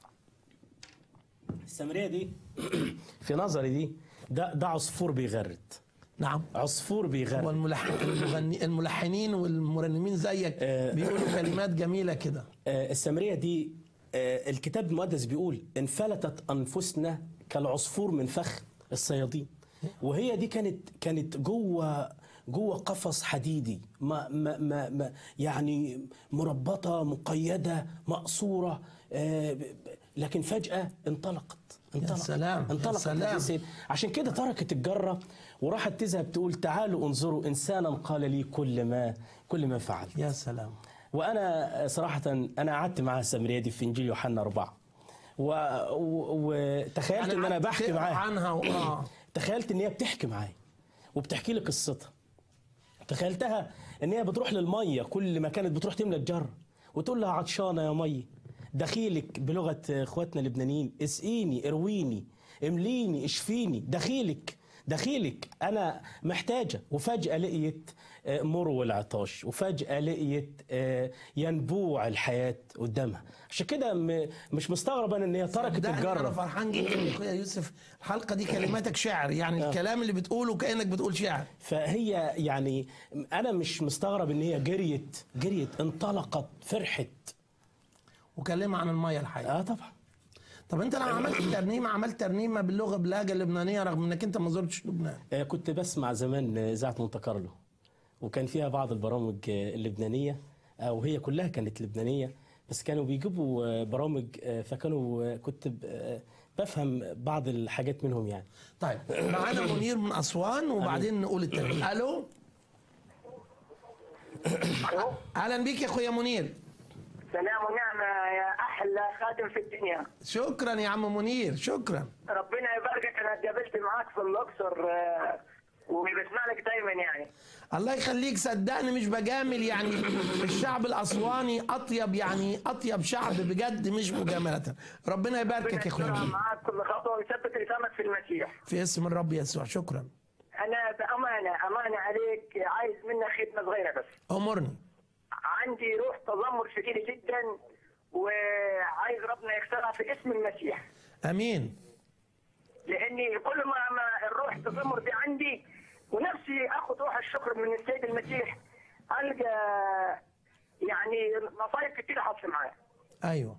السامريه دي في نظري دي ده ده عصفور بيغرد نعم عصفور بيغرد والملحن المغني الملحنين والمرنمين زيك بيقولوا كلمات جميله كده آه، السامريه دي آه، الكتاب المقدس بيقول انفلتت انفسنا كالعصفور من فخ الصيادين وهي دي كانت كانت جوه جوه قفص حديدي ما ما ما ما يعني مربطه مقيده مقصوره آه، ب- ب- لكن فجاه انطلقت انطلقت سلام، يا انطلقت سلام. هذه السيدة. عشان كده تركت الجره وراحت تذهب تقول تعالوا انظروا انسانا قال لي كل ما كل ما فعلت يا سلام وانا صراحه انا قعدت مع السامريه دي في انجيل يوحنا أربعة و... و... وتخيلت ان انا قعدت بحكي تقرا معاها عنها و... آه. تخيلت ان هي بتحكي معايا وبتحكي لي قصتها تخيلتها ان هي بتروح للميه كل ما كانت بتروح تملى الجره وتقول لها عطشانه يا ميه دخيلك بلغه اخواتنا اللبنانيين اسقيني ارويني امليني اشفيني دخيلك دخيلك انا محتاجه وفجاه لقيت آه، مرو العطاش وفجاه لقيت آه، ينبوع الحياه قدامها عشان كده م- مش مستغرب انا ان هي تركت صدقني انا الجره فرحان جدا يا اخويا يوسف الحلقه دي كلماتك شعر يعني الكلام اللي بتقوله كانك بتقول شعر فهي يعني انا مش مستغرب ان هي جريت جريت انطلقت فرحت وكلمها عن الميه الحيه اه طبعا طب انت لو عملت ترنيمه عملت ترنيمه باللغه باللهجه اللبنانيه رغم انك انت ما زرتش لبنان آه كنت بسمع زمان اذاعه مونte كارلو وكان فيها بعض البرامج آه، اللبنانيه آه وهي كلها كانت لبنانيه بس كانوا بيجيبوا آه، برامج آه، فكانوا آه، كنت ب- آه، بفهم بعض الحاجات منهم يعني طيب معانا منير من اسوان وبعدين نقول الترنيمه الو اهلا بيك يا اخويا منير سلام ونعمة يا أحلى خادم في الدنيا شكرا يا عم منير شكرا ربنا يباركك أنا اتقابلت معاك في الأقصر آه، وبسمع لك دايما يعني الله يخليك صدقني مش بجامل يعني الشعب الاسواني اطيب يعني اطيب شعب بجد مش مجامله ربنا يباركك يا اخويا ربنا منير معاك كل خطوة ويثبت لسانك في المسيح في اسم الرب يسوع شكرا أنا بأمانة أمانة عليك عايز منك خدمة صغيرة بس امرني عندي روح تذمر شديدة جدا وعايز ربنا يكسرها في اسم المسيح امين لاني كل ما ما الروح التذمر دي عندي ونفسي اخذ روح الشكر من السيد المسيح القى يعني نصايح كتير حاصله معايا ايوه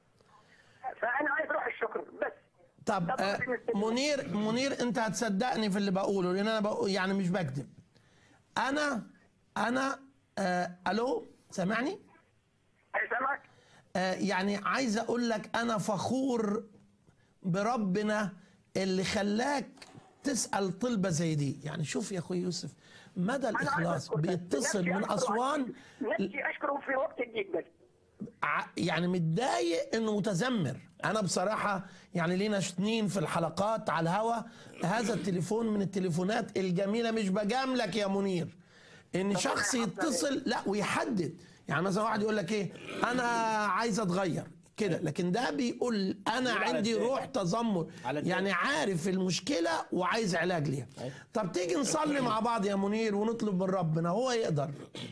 فانا عايز روح الشكر بس طب طب آه، بالنسبة- منير منير انت هتصدقني في اللي بقوله لان انا بقول يعني مش بكذب انا انا آه الو سامعني اي سامعك آه يعني عايز اقول لك انا فخور بربنا اللي خلاك تسال طلبه زي دي يعني شوف يا اخوي يوسف مدى أنا عايز الاخلاص أشكر- بيتصل نفسي من أشكره اسوان نفسي اشكره في وقت الضيق بس ع- يعني متضايق انه متذمر انا بصراحه يعني لينا سنين في الحلقات على الهوا هذا التليفون من التليفونات الجميله مش بجاملك يا منير ان شخص يتصل لا ويحدد يعني مثلا واحد يقول لك ايه انا عايز اتغير كده لكن ده بيقول انا على عندي الدال. روح تذمر على الدال. يعني عارف المشكله وعايز علاج ليها أيوة. طب تيجي نصلي مع بعض يا منير ونطلب من ربنا هو يقدر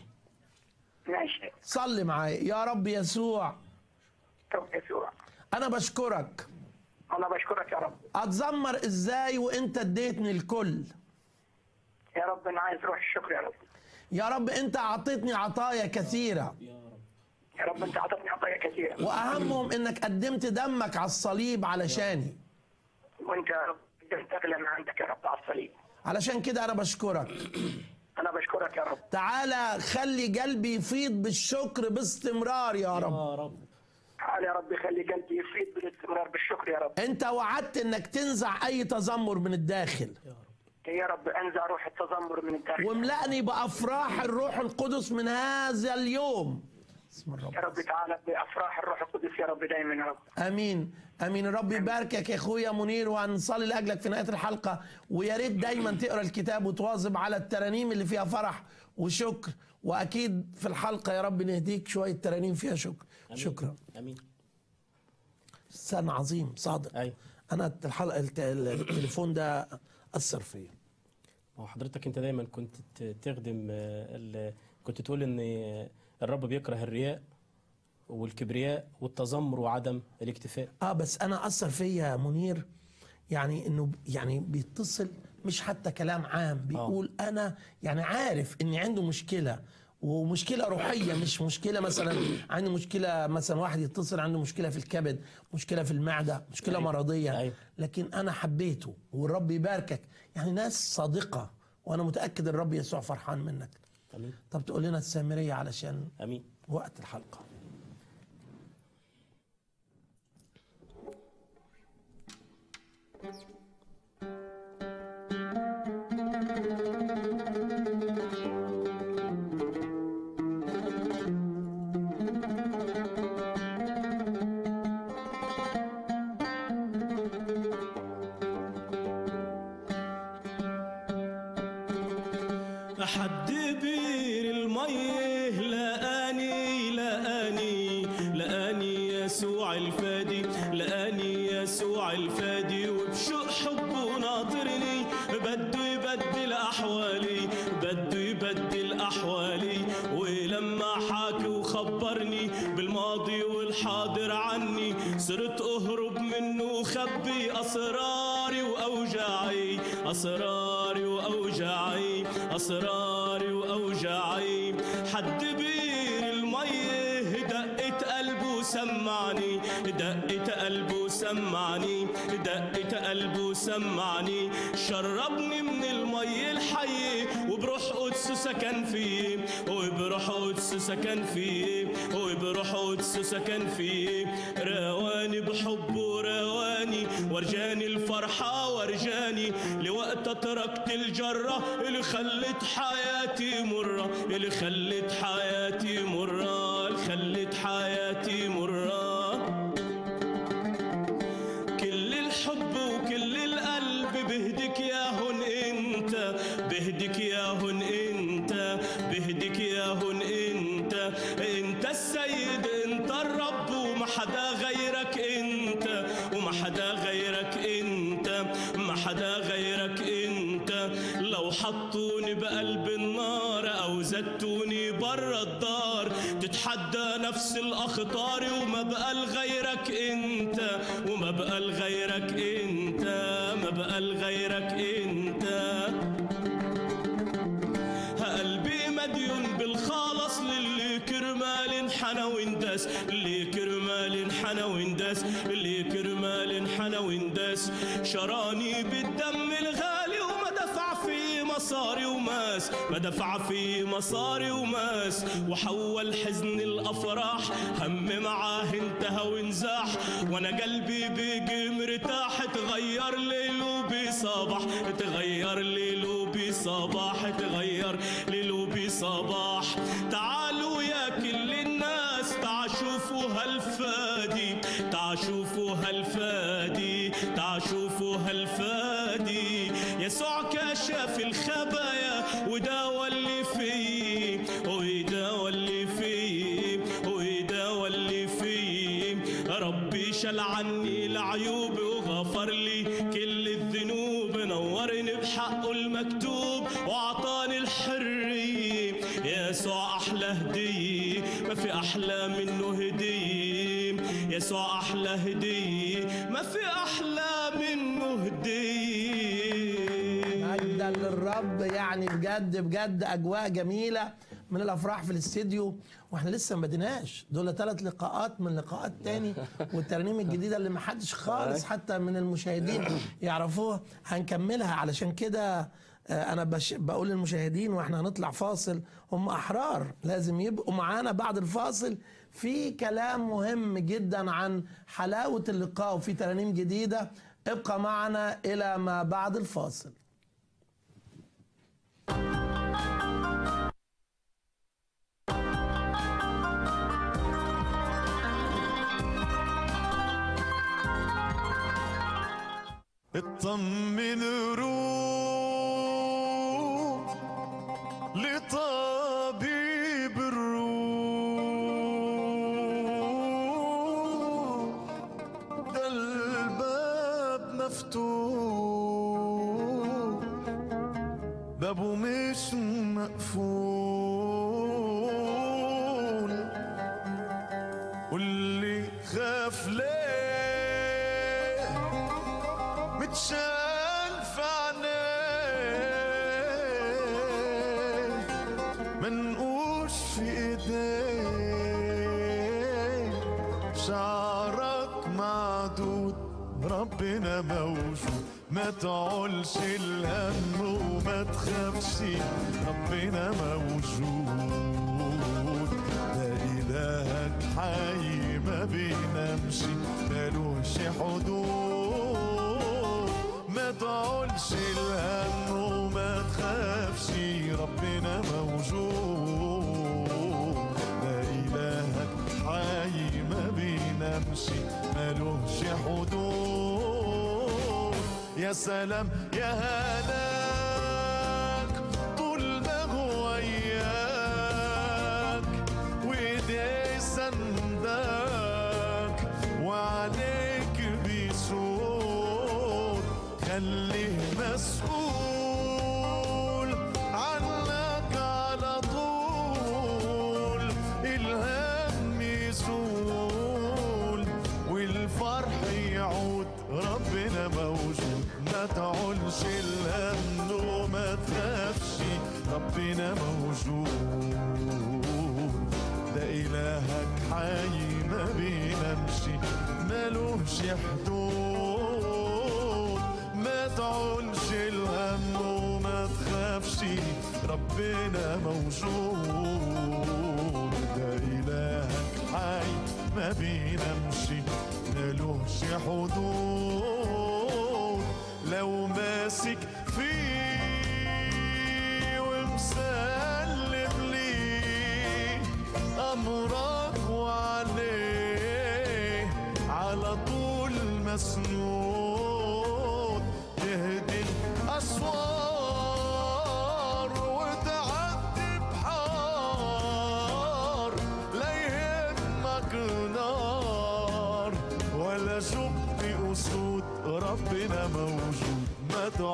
ماشي صلي معايا يا رب يسوع رب يسوع انا بشكرك انا بشكرك يا رب اتذمر ازاي وانت اديتني الكل يا رب انا عايز روح الشكر يا رب يا رب انت اعطيتني عطايا كثيره يا رب انت اعطتني عطايا كثيره واهمهم انك قدمت دمك على الصليب علشاني وانت يا رب قدمت اغلى ما عندك يا رب على الصليب علشان كده انا بشكرك انا بشكرك يا رب تعالى خلي قلبي يفيض بالشكر باستمرار يا رب يا رب تعال يا رب خلي قلبي يفيض بالاستمرار بالشكر يا رب انت وعدت انك تنزع اي تذمر من الداخل يا رب انزع روح التذمر من الداخل واملأني بافراح الروح القدس من هذا اليوم اسم الرب يا رب تعالى بافراح الروح القدس يا رب دايما يا رب امين امين الرب يباركك يا اخويا منير وهنصلي لاجلك في نهايه الحلقه ويا ريت دايما تقرا الكتاب وتواظب على الترانيم اللي فيها فرح وشكر واكيد في الحلقه يا رب نهديك شويه ترانيم فيها شكر أمين. شكرا امين انسان عظيم صادق أيوة. انا الحلقه الت- التليفون ده اثر فيا ما هو حضرتك انت دايما كنت ت- تخدم آه، ال- كنت تقول ان آه، الرب بيكره الرياء والكبرياء والتذمر وعدم الاكتفاء اه بس انا اثر فيا يا منير يعني انه يعني بيتصل مش حتى كلام عام بيقول انا يعني عارف اني عنده مشكله ومشكله روحيه مش مشكله مثلا عنده مشكله مثلا واحد يتصل عنده مشكله في الكبد مشكله في المعده مشكله أيوة. مرضيه أيوة. لكن انا حبيته والرب يباركك يعني ناس صادقه وانا متاكد الرب يسوع فرحان منك امين طب تقول لنا السامريه علشان امين وقت الحلقه حد بير الميه لقاني لقاني لقاني يسوع الفادي لقاني يسوع الفادي وبشوق حبه ناطرني بده يبدل احوالي بده يبدل احوالي ولما حاكي وخبرني بالماضي والحاضر عني صرت اهرب منه وخبي اسراري واوجاعي اسراري واوجاعي اسراري واوجاعي حد بير الميه دقت قلبه سمعني دقت قلبه سمعني دقت قلبه سمعني شربني من المي الحي وبروح قدس سكن فيه وبروح قدس سكن فيه وبروح قدس سكن فيه رواني بحبه رواني ورجاني الفرحة ورجاني لوقت تركت الجرة اللي خلت حياتي مرة اللي خلت حياتي مرة اللي خلت حياتي مرة كل الحب وكل القلب بهدك ياهن انت بهدك ياهن انت بهدك ياهن انت انت السيد انت الرب وما حدا غيرك انت وما حدا غيرك انت ما حدا غيرك انت لو حطوني بقلب النار او زتوني برا الدار تتحدى نفس الاخطار وما بقى لغيرك انت وما بقى لغيرك انت ما بقى لغيرك انت قلبي مديون بالخالص للي كرمال انحنى واندس اللي كرمال انحنى واندس اللي كرمال انحنى واندس شراني بالدم الغالي وما دفع فيه مصاري وماس ما دفع فيه مصاري وماس وحول حزن الافراح هم معاه انتهى وانزاح وانا قلبي بيجي مرتاح تغير ليله بصباح تغير ليله بصباح تغير ليله بصباح تعالوا يا كل الناس تعال شوفوا هالفادي تعال شوفوا هالفادي تعال شوفوا هالفادي يسوع كشف الخبايا وداوى اللي فيه ويداوى اللي فيه ويداوى اللي فيه ربي شال عني لعيوبي وغفر لي كل الذنوب نورني بحقه المكتوب واعطاني الحريه يسوع احلى هديه ما في احلى منه هديه يسوع احلى هديه ما في احلى منه هديه مجدا للرب يعني بجد بجد اجواء جميله من الافراح في الاستديو واحنا لسه ما بديناش دول ثلاث لقاءات من لقاءات تاني والترانيم الجديده اللي ما حدش خالص حتى من المشاهدين يعرفوها هنكملها علشان كده آه، انا بش بقول للمشاهدين واحنا هنطلع فاصل هم احرار لازم يبقوا معانا بعد الفاصل في كلام مهم جدا عن حلاوه اللقاء وفي ترانيم جديده ابقى معنا الى ما بعد الفاصل اطمن روح لطبيب الروح ده الباب مفتوح بابه مش مقفول واللي خاف ليه متشال في عينيه منقوش في ايديه شعرك معدود ربنا موجود ما تعولش الهم وما تخافش ربنا موجود ده إلهك حي ما بينامش ملوش حدود ما تعولش الهم وما تخافش ربنا موجود ده إلهك حي ما بينامش ملوش حدود يا سلام يا هناك طول ما هو وياك وايديه سندك وعليك بيسود خليه مسؤول عنك على طول الهم يزول والفرح يعود ربنا موجود ما تعولش الهم وما تخافش ربنا موجود ده إلهك حي ما بينامش ملوش حدود ما تعولش الهم وما تخافش ربنا موجود ده إلهك حي ما بينامش ملوش حدود لو ماسك فيه ومسلم ليه أمرك وعليه على طول مسنود تهدي الأسوار وتعدي بحار لا يهمك نار ولا شق أسود ربنا موجود ما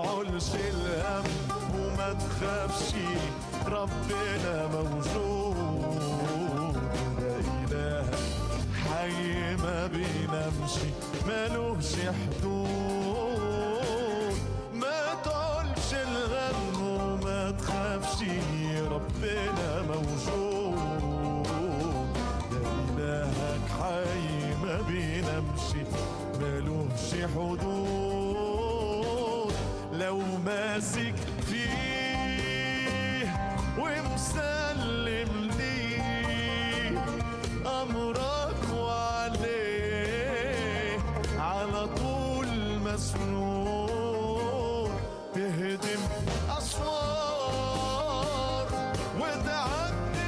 تعولش الهم وما تخافش ربنا موجود ده إلهك حي ما بينامش ملوش حدود ما تعولش الغم وما تخافش ربنا موجود ده إلهك حي ما بينامش ملوش حدود لو ماسك فيه ومسلم ليه أمرك وعليه على طول مسنون تهدم أسوار وتعدي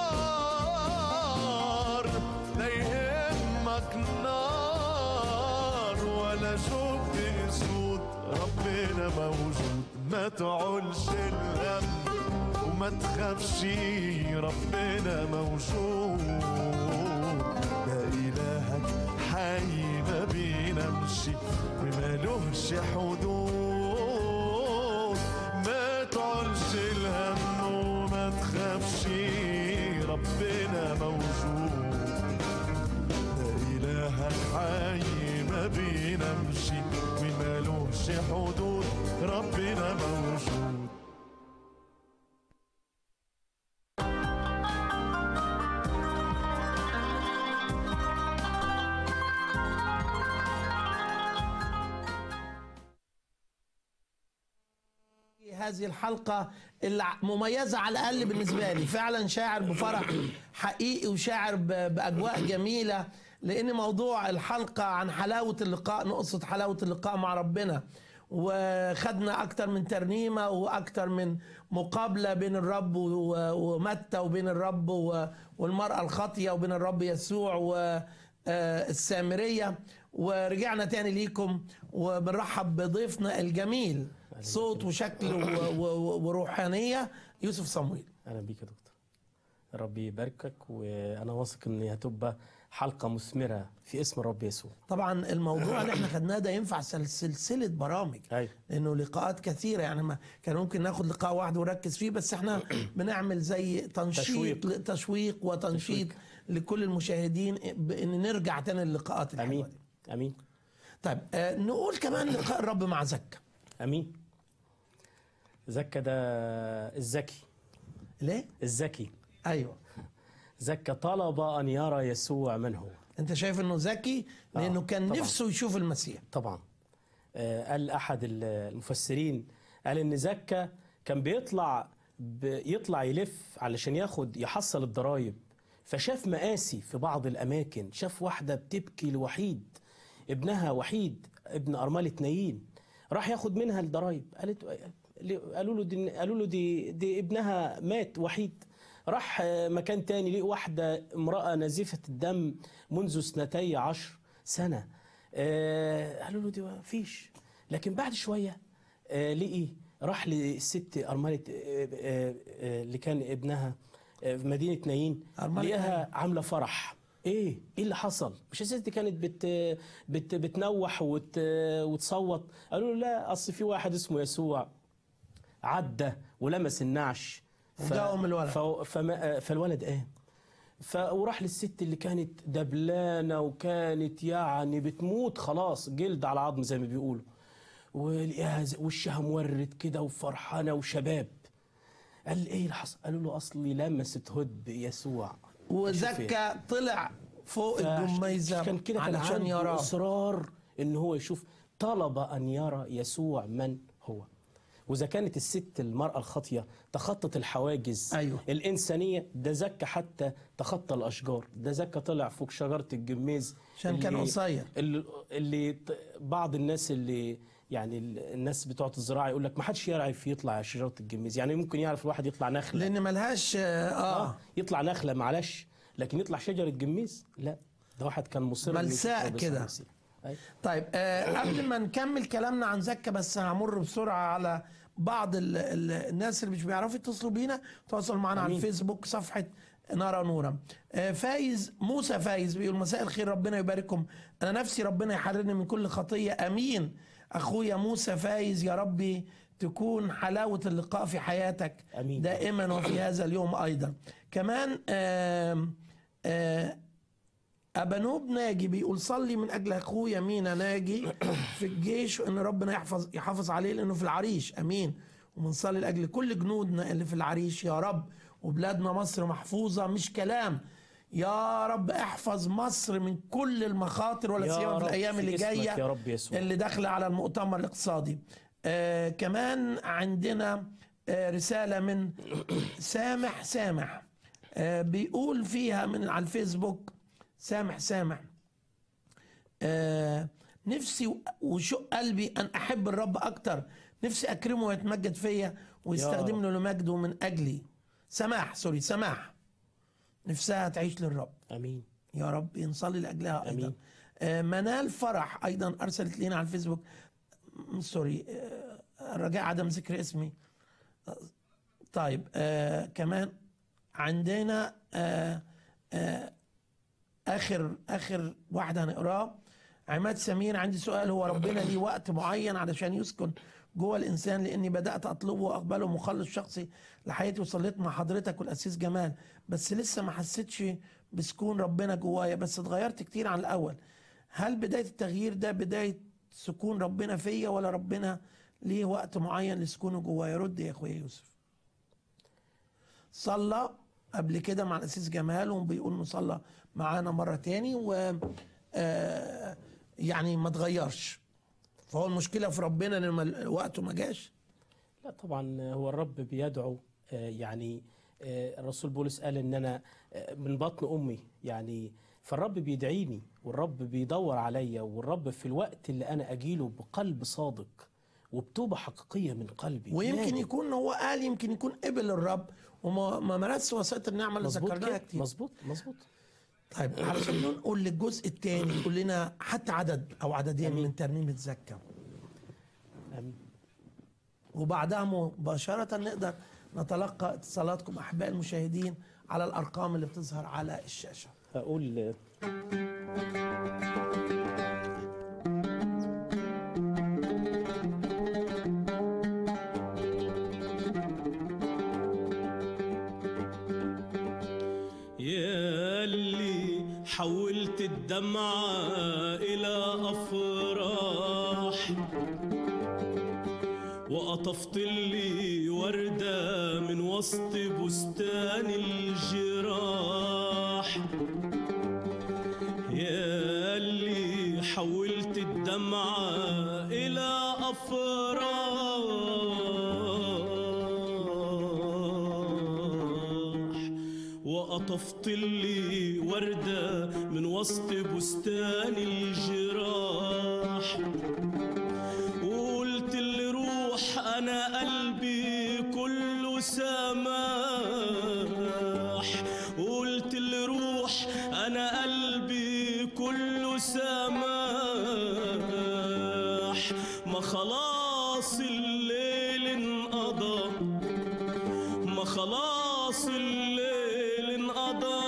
بحار لا يهمك نار ولا شوف اسود ربنا موجود ما تعولش الهم وما تخافش ربنا موجود ده إلهك حي ما بينامش ومالوش حدود ما تعولش الهم وما تخافش ربنا موجود ده إلهك حي ما بينامش ومالوش حدود ربنا موجود هذه الحلقة الع- مميزة على الأقل بالنسبة لي فعلا شاعر بفرح حقيقي وشاعر ب- بأجواء جميلة لأن موضوع الحلقة عن حلاوة اللقاء نقصد حلاوة اللقاء مع ربنا وخدنا أكتر من ترنيمة وأكتر من مقابلة بين الرب و- ومتى وبين الرب و- والمرأة الخاطية وبين الرب يسوع والسامرية ورجعنا تاني ليكم وبنرحب بضيفنا الجميل صوت وشكل و- و- وروحانية يوسف صمويل اهلا بيك يا دكتور ربي يباركك وانا واثق ان هتبقى حلقه مثمره في اسم الرب يسوع طبعا الموضوع اللي احنا خدناه ده ينفع سل- سلسلة برامج أيوة. لانه لقاءات كثيرة يعني ما كان ممكن ناخد لقاء واحد ونركز فيه بس احنا بنعمل زي تنشيط تشويق. تشويق, تشويق وتنشيط لكل المشاهدين بان نرجع تاني للقاءات الحلوة امين دي. امين طيب آه نقول كمان لقاء الرب مع زكا امين زكا ده الذكي ليه؟ الذكي ايوه زكا طلب ان يرى يسوع من هو انت شايف انه ذكي لانه آه، كان طبعاً. نفسه يشوف المسيح طبعا آه، قال احد المفسرين قال ان زكا كان بيطلع بيطلع يلف علشان ياخد يحصل الضرايب فشاف مآسي في بعض الاماكن شاف واحده بتبكي لوحيد ابنها وحيد ابن ارمله نايين راح ياخد منها الضرايب قالت قالوا له دي قالوا له دي دي ابنها مات وحيد راح آه، مكان تاني لقي واحده امراه نزيفه الدم منذ اثنتي عشر سنه آه، قالوا له دي ما فيش لكن بعد شويه آه، لقي راح للست ارمله آه، آه، آه، اللي كان ابنها آه، في مدينه نايين أرملة لقاها عامله فرح ايه ايه اللي حصل مش الست دي كانت بت بت بتنوح وت وتصوت قالوا له لا اصل في واحد اسمه يسوع عدى ولمس النعش وجاهم الولد. ف... فما... فالولد قام ف... وراح للست اللي كانت دبلانه وكانت يعني بتموت خلاص جلد على عظم زي ما بيقولوا ولقاها ز- وشها مورد كده وفرحانه وشباب قال ايه اللي حصل؟ قالوا له اصلي لمست هد يسوع وزكا طلع فوق فعش- الجميزة كان كده كان علشان عنده يراه اصرار ان هو يشوف طلب ان يرى يسوع من هو واذا كانت الست المراه الخاطيه تخطت الحواجز أيوه. الانسانيه ده زكى حتى تخطى الاشجار ده زكى طلع فوق شجره الجميز عشان كان اللي- قصير. اللي, اللي ط- بعض الناس اللي يعني ال- الناس بتوع الزراعه يقول لك ما حدش يعرف يطلع على شجره الجميز يعني ممكن يعرف الواحد يطلع نخله لان ملهاش اه, اه آه يطلع نخله معلش لكن يطلع شجره جميز لا ده واحد كان مصر إنه يشوف ملساء رب كده. يسوع المسيح. أيوة. طيب آه قبل ما نكمل كلامنا عن زكا بس همر بسرعه على بعض ال ال الناس اللي مش بيعرفوا يتصلوا بينا تواصلوا معنا على أمين. الفيسبوك صفحه نارا نورا آه فايز موسى فايز بيقول مساء الخير ربنا يبارككم انا نفسي ربنا يحررني من كل خطيه امين اخويا موسى فايز يا ربي تكون حلاوة اللقاء في حياتك أمين. دائما وفي هذا اليوم أيضا كمان آم آه أبنوب ناجي بيقول صلي من أجل أخويا مينا ناجي في الجيش وإن ربنا يحفظ يحافظ عليه لأنه في العريش أمين وبنصلي لأجل كل جنودنا اللي في العريش يا رب وبلادنا مصر محفوظة مش كلام يا رب احفظ مصر من كل المخاطر ولا يا سيما في رب، الأيام في اللي اسمك جاية يا رب يسوع. اللي داخلة على المؤتمر الاقتصادي آه كمان عندنا آه رسالة من سامح سامح آه بيقول فيها من على الفيسبوك سامح سامح آه نفسي وشق قلبي ان احب الرب اكتر نفسي اكرمه ويتمجد فيا ويستخدمني لمجده من اجلي سماح سوري سماح نفسها تعيش للرب امين يا رب نصلي لاجلها ايضا أمين. آه منال فرح ايضا ارسلت لنا على الفيسبوك م- سوري آه رجاء عدم ذكر اسمي آه، طيب آه كمان عندنا آه آه اخر اخر واحده هنقراه عماد سمير عندي سؤال هو ربنا ليه وقت معين علشان يسكن جوه الانسان لاني بدات اطلبه واقبله مخلص شخصي لحياتي وصليت مع حضرتك والاسيس جمال بس لسه ما حسيتش بسكون ربنا جوايا بس اتغيرت كتير عن الاول هل بدايه التغيير ده بدايه سكون ربنا فيا ولا ربنا ليه وقت معين لسكونه جوايا رد يا اخويا يوسف صلى قبل كده مع الاسيس جمال وبيقول انه صلى معانا مره تاني و آه، يعني ما تغيرش فهو المشكله في ربنا لما وقته ما جاش لا طبعا هو الرب بيدعو آه، يعني آه، الرسول بولس قال ان انا آه، من بطن امي يعني فالرب بيدعيني والرب بيدور عليا والرب في الوقت اللي انا اجيله بقلب صادق وبتوبه حقيقيه من قلبي ويمكن نادي. يكون هو قال يمكن يكون قبل الرب وما ما مارسش وسائل النعمه اللي مظبوط ذكرناها كده كتير مظبوط مظبوط طيب علشان نقول للجزء الثاني تقول لنا حتى عدد او عددين أمين. من ترنيمه زكى امين وبعدها مباشره نقدر نتلقى اتصالاتكم احباء المشاهدين على الارقام اللي بتظهر على الشاشه هقول آه، يا اللي حولت الدمعة إلى أفراح وقطفت لي وردة من وسط بستان الجراح يا اللي حولت الدمعة إلى أفراح وقطفت لي وردة من وسط بستان الجراح وقلت اللي روح أنا قلبي كله سماح قلت اللي روح أنا قلبي كله سماح ما خلاص الليل انقضى ما خلاص الليل انقضى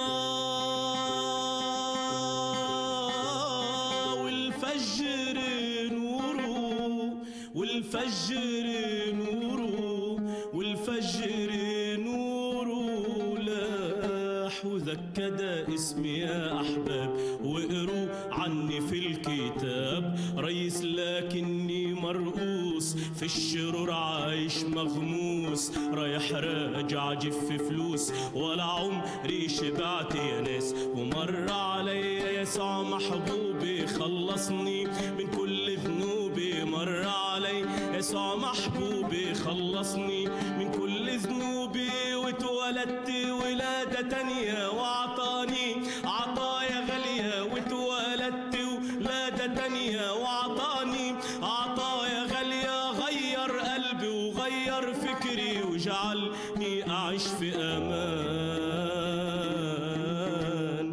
والفجر نوره والفجر نوره والفجر نوره لاح وذكى ده اسمي يا احباب واقروا عني في الكتاب ريس لكني مرقوس في الشرور عايش مغموس رايح راجع جف فلوس ولا عمري شبعت يا ناس ومر عليا يسوع محبوبي خلصني من كل ذنوبي مر علي يسوع محبوبي خلصني من كل ذنوبي واتولدت ولادة تانية وعطاني عطايا غالية واتولدت ولادة تانية وعطاني عطايا غالية غير قلبي وغير فكري وجعلني أعيش في أمان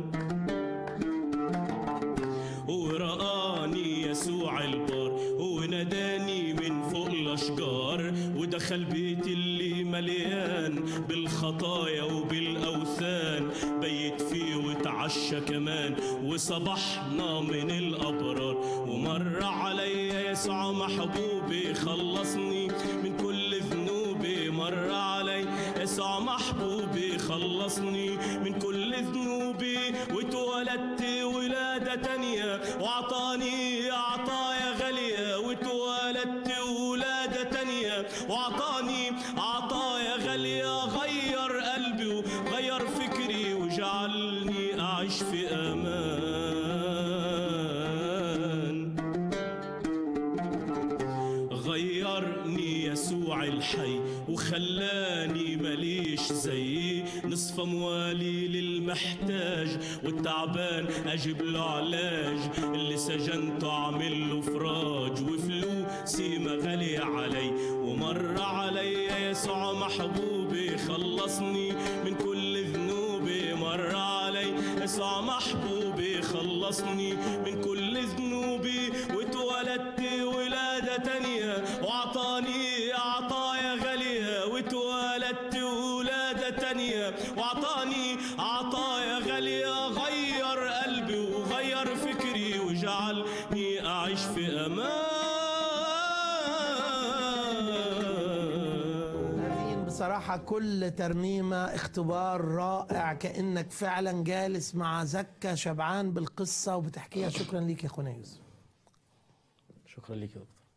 ورآني يسوع البار وناداني من فوق الأشجار ودخل بيتي اللي مليان بالخطايا وبالأوثان بيت فيه وتعشى كمان وصبحنا من الأبرار ومر عليا يسوع محبوبي خلصني من كل مر علي يسوع محبوبي خلصني من كل ذنوبي واتولدت ولادة تانية وعطاني عطايا غالية واتولدت ولادة تانية وعطاني عطايا غالية غير قلبي وغير فكري وجعلني أعيش في أمان غيرني يسوع الحي وخلاني ماليش زي نصف اموالي للمحتاج والتعبان اجيب له علاج اللي سجنته اعمل له فراج وفلوسي ما غالية علي ومر علي يسوع محبوبي خلصني من كل ذنوبي مر علي يسوع محبوبي خلصني من كل ذنوبي واتولدت ولادة تانية وعطاني عطايا غالية واتولدت ولادة تانية وعطاني عطايا غالية غير قلبي وغير فكري وجعلني أعيش في أمان امين بصراحه كل ترنيمه اختبار رائع كانك فعلا جالس مع زكا شبعان بالقصه وبتحكيها شكرا ليك يا اخونا يوسف شكرا ليك يا دكتور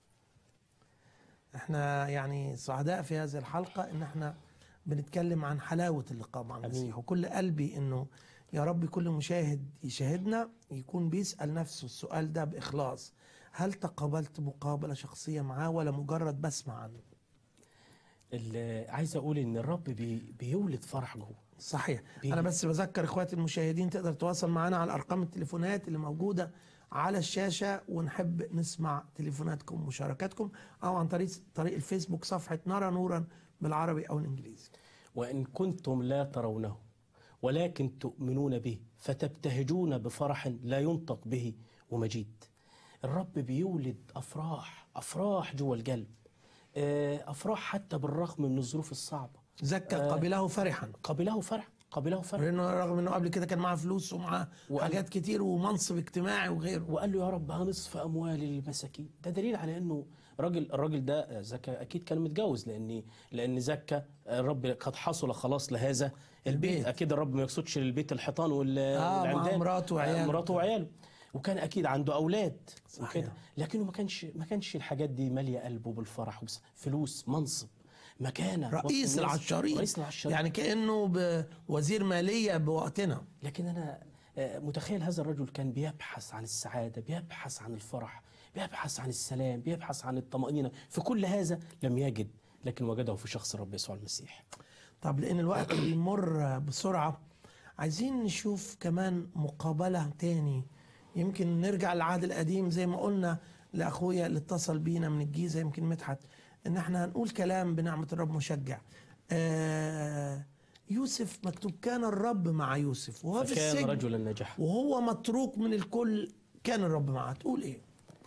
احنا يعني سعداء في هذه الحلقه ان احنا بنتكلم عن حلاوه اللقاء مع المسيح وكل قلبي انه يا رب كل مشاهد يشاهدنا يكون بيسال نفسه السؤال ده باخلاص هل تقابلت مقابله شخصيه معاه ولا مجرد بسمع عنه اللي عايز اقول ان الرب بي بيولد فرح جوه صحيح بيجي. انا بس بذكر اخواتي المشاهدين تقدر تواصل معنا على ارقام التليفونات اللي موجوده على الشاشه ونحب نسمع تليفوناتكم ومشاركاتكم او عن طريق طريق الفيسبوك صفحه نرى نورا بالعربي او الانجليزي وإن كنتم لا ترونه ولكن تؤمنون به فتبتهجون بفرح لا ينطق به ومجيد الرب بيولد أفراح أفراح جوه القلب آه، أفراح حتى بالرغم من الظروف الصعبة زكى قبله فرحا قبله فرح قبله فرح لانه رغم انه قبل كده كان معاه فلوس ومعاه وقال- حاجات كتير ومنصب اجتماعي وغيره وقال له يا رب هنصف اموالي للمساكين ده دليل على انه راجل الراجل ده زكا اكيد كان متجوز لان لان زكا الرب قد حصل خلاص لهذا البيت, البيت. اكيد الرب ما يقصدش للبيت الحيطان وال آه، مع والعمدان. مراته وعياله. آه، مراته وعياله وكان اكيد عنده اولاد صحيح. وكده لكنه ما كانش ما كانش الحاجات دي ماليه قلبه بالفرح وبس فلوس منصب مكانه وسط رئيس الناس. العشارين رئيس العشارين يعني كانه ب- وزير ماليه بوقتنا لكن انا آه، متخيل هذا الرجل كان بيبحث عن السعاده بيبحث عن الفرح بيبحث عن السلام بيبحث عن الطمانينه في كل هذا لم يجد لكن وجده في شخص الرب يسوع المسيح طب لان الوقت بيمر بسرعه عايزين نشوف كمان مقابله تاني يمكن نرجع للعهد القديم زي ما قلنا لاخويا اللي اتصل بينا من الجيزه يمكن مدحت ان احنا هنقول كلام بنعمه الرب مشجع آه يوسف مكتوب كان الرب مع يوسف وهو في فكان السجن رجلا نجحا وهو متروك من الكل كان الرب معاه تقول ايه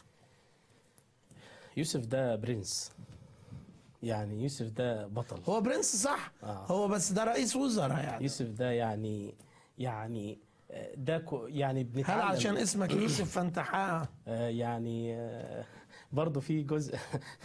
يوسف ده برنس يعني يوسف ده بطل هو برنس صح آه. هو بس ده رئيس وزراء يعني يوسف ده يعني يعني آه، ده كو- يعني هل بنتعلم عشان اسمك يوسف فانت حقق آه، يعني آه، برضه في جزء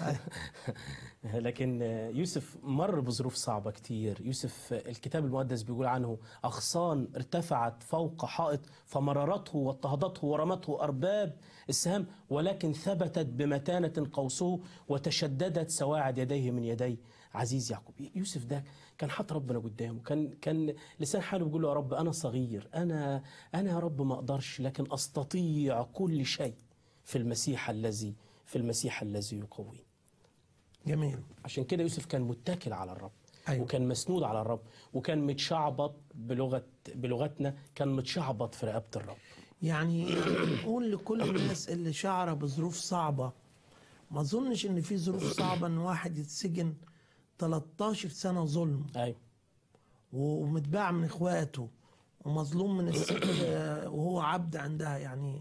لكن آه، يوسف مر بظروف صعبة كتير يوسف آه، الكتاب المقدس بيقول عنه أغصان ارتفعت فوق حائط فمررته واضطهدته ورمته أرباب السهام ولكن ثبتت بمتانة قوسه وتشددت سواعد يديه من يدي عزيز يعقوب يوسف ده كان حاط ربنا قدامه كان كان لسان حاله بيقول له يا رب انا صغير انا انا يا رب ما اقدرش لكن استطيع كل شيء في المسيح الذي في المسيح الذي يقوي جميل عشان كده يوسف كان متكل على الرب أيوة. وكان مسنود على الرب وكان متشعبط بلغه بلغتنا كان متشعبط في رقبه الرب يعني نقول لكل الناس اللي شعره بظروف صعبة ما اظنش ان في ظروف صعبة ان واحد يتسجن 13 سنة ظلم ايوه ومتباع من اخواته ومظلوم من الست آه، وهو عبد عندها يعني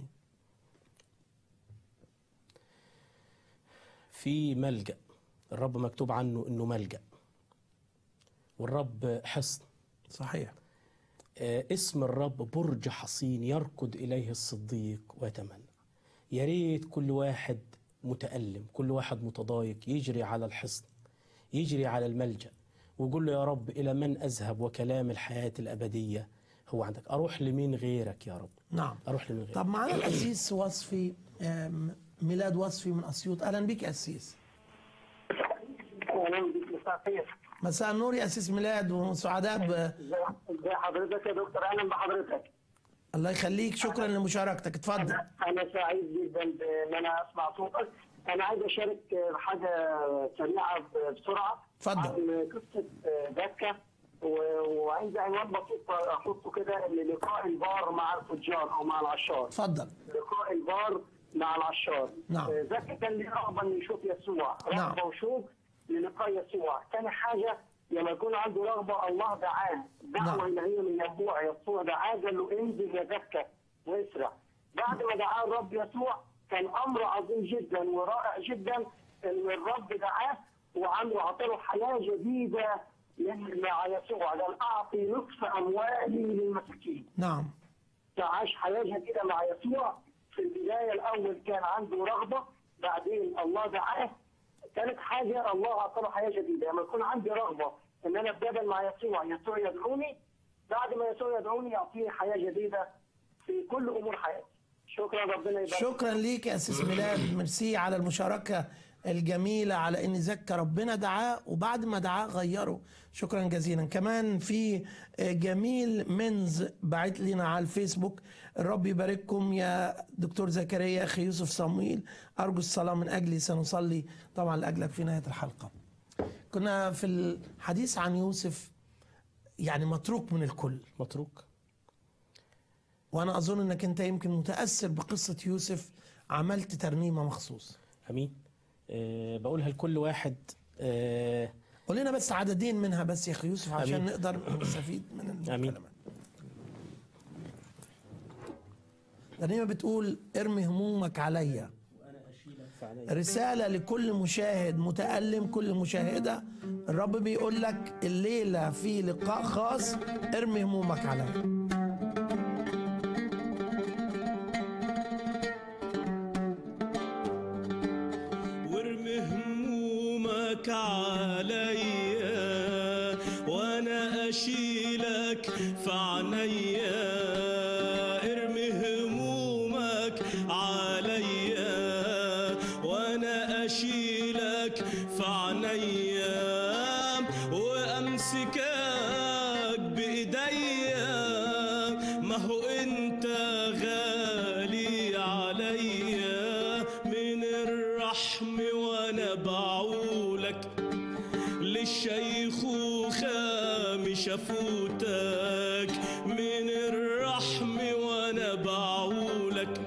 في ملجأ الرب مكتوب عنه انه ملجأ والرب حصن صحيح آه، اسم الرب برج حصين يركض إليه الصديق ويتمنى يا ريت كل واحد متألم كل واحد متضايق يجري على الحصن يجري على الملجأ وقول له يا رب إلى من أذهب وكلام الحياة الأبدية هو عندك أروح لمين غيرك يا رب نعم أروح لمين غيرك طب معانا القسيس وصفي آم، ميلاد وصفي من اسيوط اهلا بيك يا قسيس اهلا بك مساء الخير مساء النور يا اسيس ميلاد وسعداء ب... ازي حضرتك يا دكتور اهلا بحضرتك الله يخليك شكرا لمشاركتك اتفضل انا انا سعيد جدا بان انا اسمع صوتك انا عايز اشارك حاجه سريعه بسرعه اتفضل. عن قصه دكه و- وعايز عنوان بسيط احطه كده ان لقاء البار مع الفجار او مع العشار اتفضل لقاء البار مع العشار نعم. آه، زكي كان ليه رغبه انه يشوف يسوع نعم. رغبه وشوق للقاء يسوع ثاني حاجه لما يكون عنده رغبه الله دعاه دعوه نعم. الهيه من يسوع يسوع دعاه قال له انزل يا زكى واسرع بعد ما دعاه الرب يسوع كان امر عظيم جدا ورائع جدا ان الرب دعاه وعمله اعطاه حياه جديده من- مع يسوع قال اعطي نصف اموالي للمساكين نعم عاش حياه جديده مع يسوع في البدايه الاول كان عنده رغبه بعدين الله دعاه ثالث حاجه الله اعطاه حياه جديده لما يكون عندي رغبه ان انا اتقابل مع يسوع يسوع يدعوني بعد ما يسوع يدعوني يعطيني حياه جديده في كل امور حياتي شكرا ربنا يبارك شكرا ليك يا اسيس ميلاد ميرسي على المشاركه الجميله على ان زكى ربنا دعاه وبعد ما دعاه غيره شكرا جزيلا كمان في جميل منز بعت لنا على الفيسبوك الرب يبارككم يا دكتور زكريا اخي يوسف صمويل ارجو الصلاه من اجلي سنصلي طبعا لاجلك في نهايه الحلقه كنا في الحديث عن يوسف يعني متروك من الكل متروك وانا اظن انك انت يمكن متاثر بقصه يوسف عملت ترنيمه مخصوص أمين أه بقولها لكل واحد أه قول لنا بس عددين منها بس يا اخي يوسف عشان أمين. نقدر نستفيد من أمين. الكلمات الترنيمه بتقول ارمي همومك عليا رسالة لكل مشاهد متألم كل مشاهدة الرب بيقول لك الليلة في لقاء خاص ارمي همومك عليا وارمي همومك عليا وانا اشيلك في عينيا ارمي همومك عليا وانا اشيلك في عينيا وامسكك بايديا ما هو انت غالي عليا من الرحم وانا بعولك للشيخوخة مش افوتك من الرحم وانا بعولك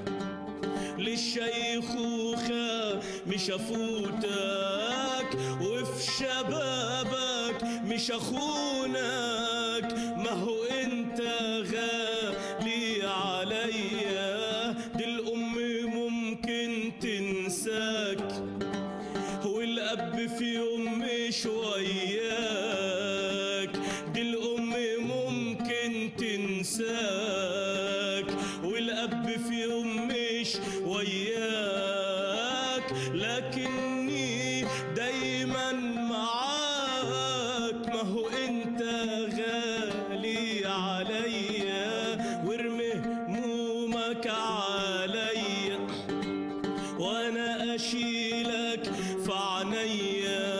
للشيخوخة مش افوتك وفي شبابك مش اخونك ما هو انت غالي عليا دي الام ممكن تنساك والاب في يوم مش وياك دي الام ممكن تنساك والاب في يوم مش وياك لكني دايما معاك ما هو انت غالي عليا وارمي همومك عليا وانا اشيلك في عينيا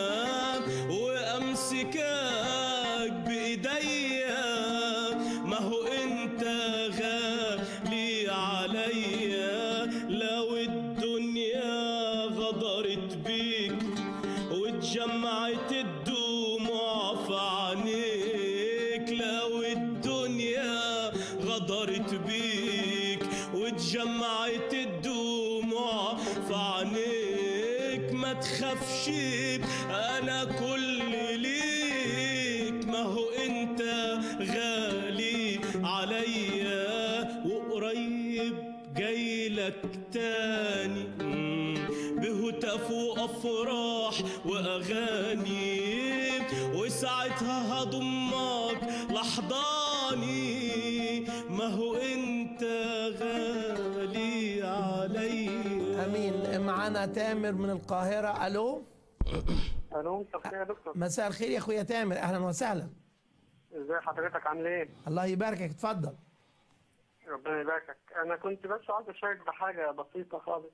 وامسكك بايديا ما هو انت غالي عليا لو الدنيا غدرت بيك واتجمعت الدموع في عينيك لو الدنيا غدرت بيك واتجمعت الدموع في عينيك ما تخافش انا كل ليك ما هو انت غالي عليا وقريب جايلك تاني مم، بهتاف وافراح واغاني وساعتها هضمك لحضاني ما هو انت غالي عليا امين معانا تامر من القاهره الو الو مساء الخير يا دكتور مساء الخير يا اخويا تامر اهلا وسهلا ازي حضرتك عامل ايه؟ الله يباركك اتفضل ربنا يباركك انا كنت بس عايز اشارك بحاجه بسيطه خالص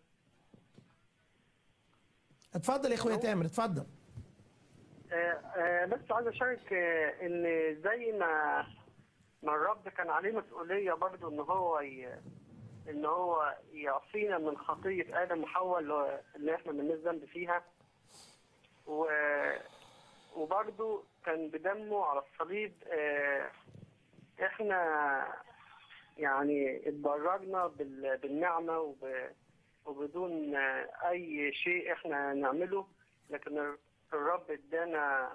اتفضل يا اخويا تامر اتفضل آه، آه، بس عايز اشارك آه، ان زي ما ما الرب كان عليه مسؤوليه برضو ان هو ي... ان هو يعصينا من خطيه ادم وحواء اللي- اللي احنا مالناش ذنب فيها و وبرضو كان بدمه على الصليب آه، احنا يعني اتبررنا بال- بالنعمه وب... وبدون آه، اي شيء احنا نعمله لكن الر- الرب ادانا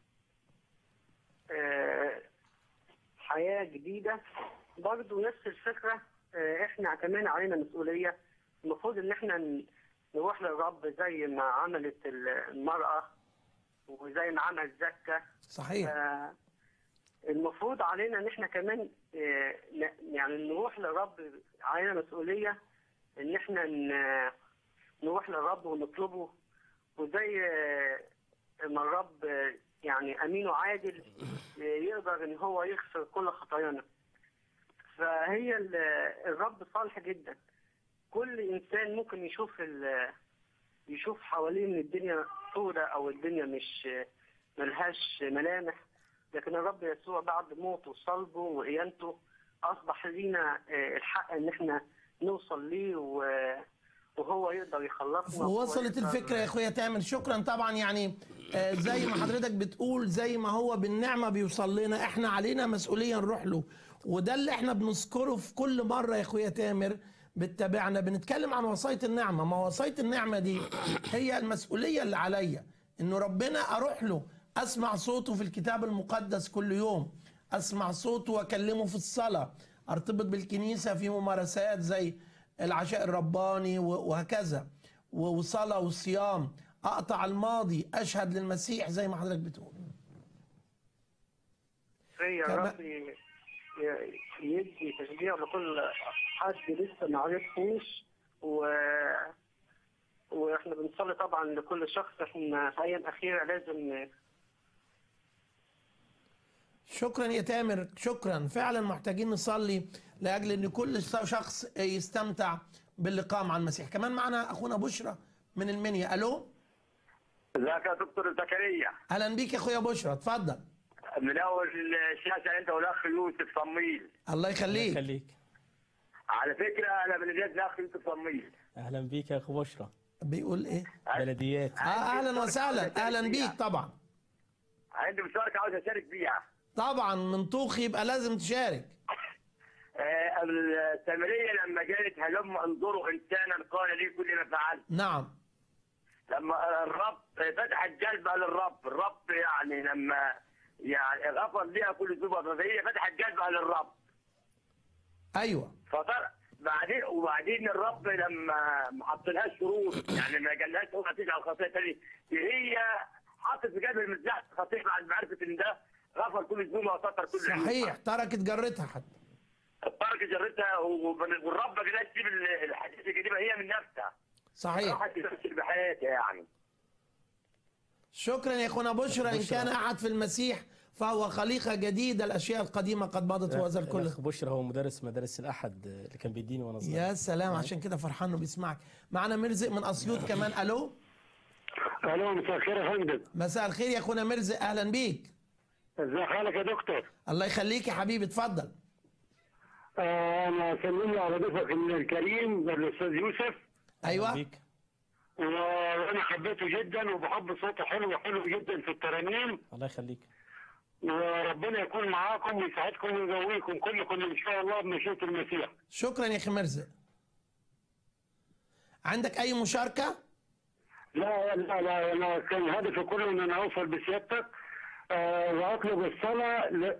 آه، حياه جديده برضو نفس الفكره آه، احنا كمان علينا مسؤوليه المفروض ان احنا ن- نروح للرب زي ما عملت ال- المراه وزي ما عمل زكا صحيح آه، المفروض علينا ان احنا كمان آه، ن- يعني نروح للرب علينا مسؤوليه ان احنا ن- نروح للرب ونطلبه وزي آه، ما الرب آه، يعني امين وعادل آه، يقدر ان هو يغفر كل خطايانا فهي ال- الرب صالح جدا كل انسان ممكن يشوف ال- يشوف حواليه ان الدنيا سوداء او الدنيا مش ملهاش ملامح لكن الرب يسوع بعد موته وصلبه وقيامته اصبح لينا آه، الحق ان احنا نوصل ليه و- وهو يقدر يخلصنا وصلت ويقدر- الفكره يا اخويا تامر شكرا طبعا يعني آه، زي ما حضرتك بتقول زي ما هو بالنعمه بيوصل لنا احنا علينا مسؤوليه نروح له وده اللي احنا بنذكره في كل مره يا اخويا تامر بتتابعنا بنتكلم عن وصايه النعمه ما وصايه النعمه دي هي المسؤوليه اللي عليا انه ربنا اروح له اسمع صوته في الكتاب المقدس كل يوم اسمع صوته واكلمه في الصلاه ارتبط بالكنيسه في ممارسات زي العشاء الرباني و- وهكذا و- وصلاه وصيام اقطع الماضي اشهد للمسيح زي ما حضرتك بتقول هي كما- الرب ي- ي- يدي تشجيع لكل حد لسه ما عرفوش و واحنا بنصلي طبعا لكل شخص احنا في ايام اخيره لازم شكرا يا تامر شكرا فعلا محتاجين نصلي لاجل ان كل شخص يستمتع باللقاء مع المسيح كمان معنا اخونا بشرى من المنيا الو ازيك يا دكتور زكريا اهلا بيك يا اخويا بشرى اتفضل من اول الشاشه انت والاخ يوسف صميل الله يخليك خليك على فكره انا بلديات الاخ يوسف صميل اهلا بيك يا اخو بشرى بيقول ايه بلديات آه اهلا وسهلا اهلا بيك طبعا عندي مشاركه عاوز اشارك فيها طبعا من طوخ يبقى لازم تشارك آه، السامريه لما جاءت هلم انظروا انسانا قال لي كل ما فعلت نعم لما الرب فتح الجلب على الرب الرب يعني لما يعني غفر ليها كل ذنوبها فهي فتح الجلب على الرب ايوه فطر بعدين وبعدين الرب لما ما حطلهاش شروط يعني ما قالهاش اوعى تجعل خطيه تاني هي حطت في جنب المزاح خطيه بعد ما عرفت ان ده غفر كل ذنوبها وستر كل صحيح تركت جرتها حتى الطرق جرتها وب- والرب ما قالهاش تجيب ال- الحديث الكذبه هي من نفسها صحيح راحت تمثل بحياتها يعني شكرا يا اخونا بشرى ان بشرى. كان احد في المسيح فهو خليقه جديده الاشياء القديمه قد مضت وهذا الكل الاخ بشرى هو مدرس مدارس الاحد اللي كان بيديني وانا صغير يا سلام عشان كده فرحان انه بيسمعك معنا مرزق من اسيوط كمان الو الو مساء الخير يا فندم مساء الخير يا اخونا مرزق اهلا بيك ازي حالك يا دكتور الله يخليك يا حبيبي اتفضل آه، انا سلمني على ضيفك الكريم الاستاذ يوسف ايوه بيك وانا حبيته جدا وبحب صوته حلو حلو جدا في الترانيم الله يخليك وربنا يكون معاكم ويساعدكم ويقويكم كلكم ان شاء الله بمشيئه المسيح شكرا يا اخي مرزق عندك اي مشاركه لا لا لا انا كان هدفي كله ان انا اوصل بسيادتك آه، واطلب الصلاه ل...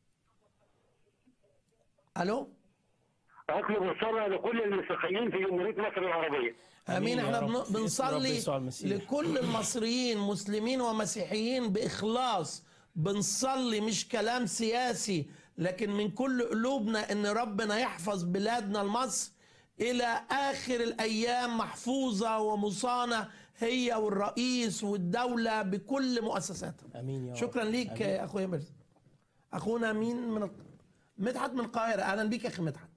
الو اطلب الصلاه لكل المسيحيين في جمهوريه مصر العربيه امين آمين يا احنا رب. بن- في اسم رب بنصلي يسوع المسيح. لكل المصريين مسلمين ومسيحيين باخلاص بنصلي مش كلام سياسي لكن من كل قلوبنا ان ربنا يحفظ بلادنا لمصر الى اخر الايام محفوظه ومصانه هي والرئيس والدوله بكل مؤسساتها امين يا رب شكرا ليك آمين. يا اخويا مرزا اخونا مين من الق- مدحت من القاهره اهلا بيك يا اخي مدحت